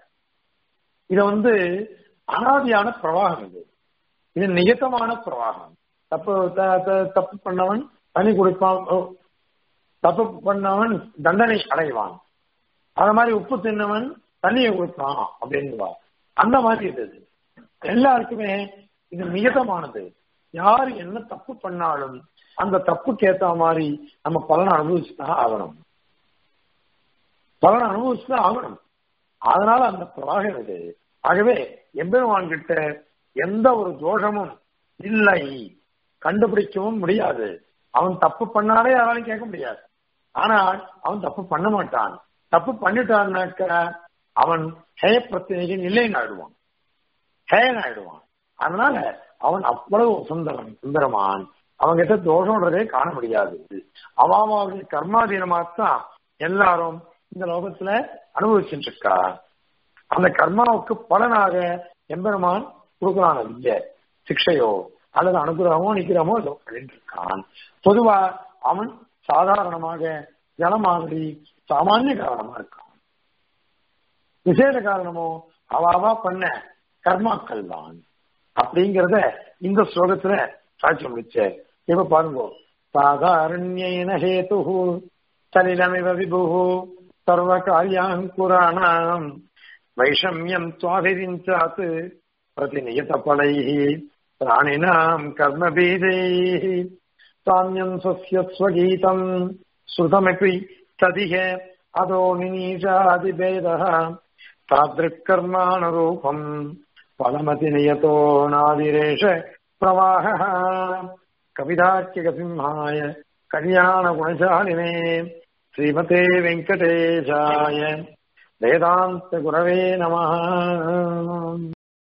இத வந்து அனாதியான பிரவாகம் இது இது நியத்தமான பிரவாகம் தப்பு தப்பு பண்ணவன் தனி குடிப்பான் தப்பு பண்ணவன் தண்டனை அடைவான் அத மாதிரி உப்பு தின்னவன் தண்ணியை கொடுப்பான் அப்படின்வா அந்த மாதிரி இது எல்லாருக்குமே இது நியதமானது யார் என்ன தப்பு பண்ணாலும் அந்த தப்புக்கு ஏத்த மாதிரி நம்ம பலனை அனுபவிச்சுதான் ஆகணும் பலனை அனுபவிச்சுதான் ஆகணும் அதனால அந்த பிரவாகம் இது ஆகவே எம்பெருமான் கிட்ட எந்த ஒரு தோஷமும் இல்லை கண்டுபிடிக்கவும் முடியாது அவன் தப்பு பண்ணாலே யாராலும் கேட்க முடியாது ஆனால் அவன் தப்பு பண்ண மாட்டான் தப்பு பண்ணிட்டான்னாக்க அவன் ஹேய பிரச்சனைகள் இல்லைன்னு ஆயிடுவான் ஹேயன் ஆயிடுவான் அதனால அவன் அவ்வளவு சுந்தரன் சுந்தரமான் அவங்கிட்ட தோஷம்ன்றதே காண முடியாது அவாவாவுடைய கர்மாதீனமாத்தான் எல்லாரும் இந்த லோகத்துல அனுபவிச்சுட்டு இருக்கா அந்த கர்மாவுக்கு பலனாக எம்பெருமான் கொடுக்குறான் வித்ய சிக்ஷையோ அல்லது அனுகிரகமோ நிக்கிறமோ ஏதோ பண்ணிட்டு இருக்கான் பொதுவா அவன் சாதாரணமாக ஜலமாகடி சாமானிய காரணமா இருக்கான் விசேஷ காரணமோ அவாவா பண்ண கர்மாக்கள் தான் அப்படிங்கறத இந்த ஸ்லோகத்துல சாட்சி முடிச்ச இப்ப பாருங்க சாதாரண்யேன ஹேது சலிலமிவ விபு சர்வ காரியாங்குராணாம் வைஷமியம் சுவாபிரிஞ்சாத் பிரதிநியத பலைः பிராணினாம் கர்மபீதைः சாமியம் ஸ்வஸ்ய ஸ்வகீதம் ஸ்ருதமபி ததிக அதோ நினீஷாதிபேதः तादृक्कर्मानुरूपम् फलमति नियतो नादिरेष प्रवाहः कविदाख्यकसिंहाय कल्याणगुणशालिने श्रीमते वेङ्कटेशाय वेदान्तगुरवे नमः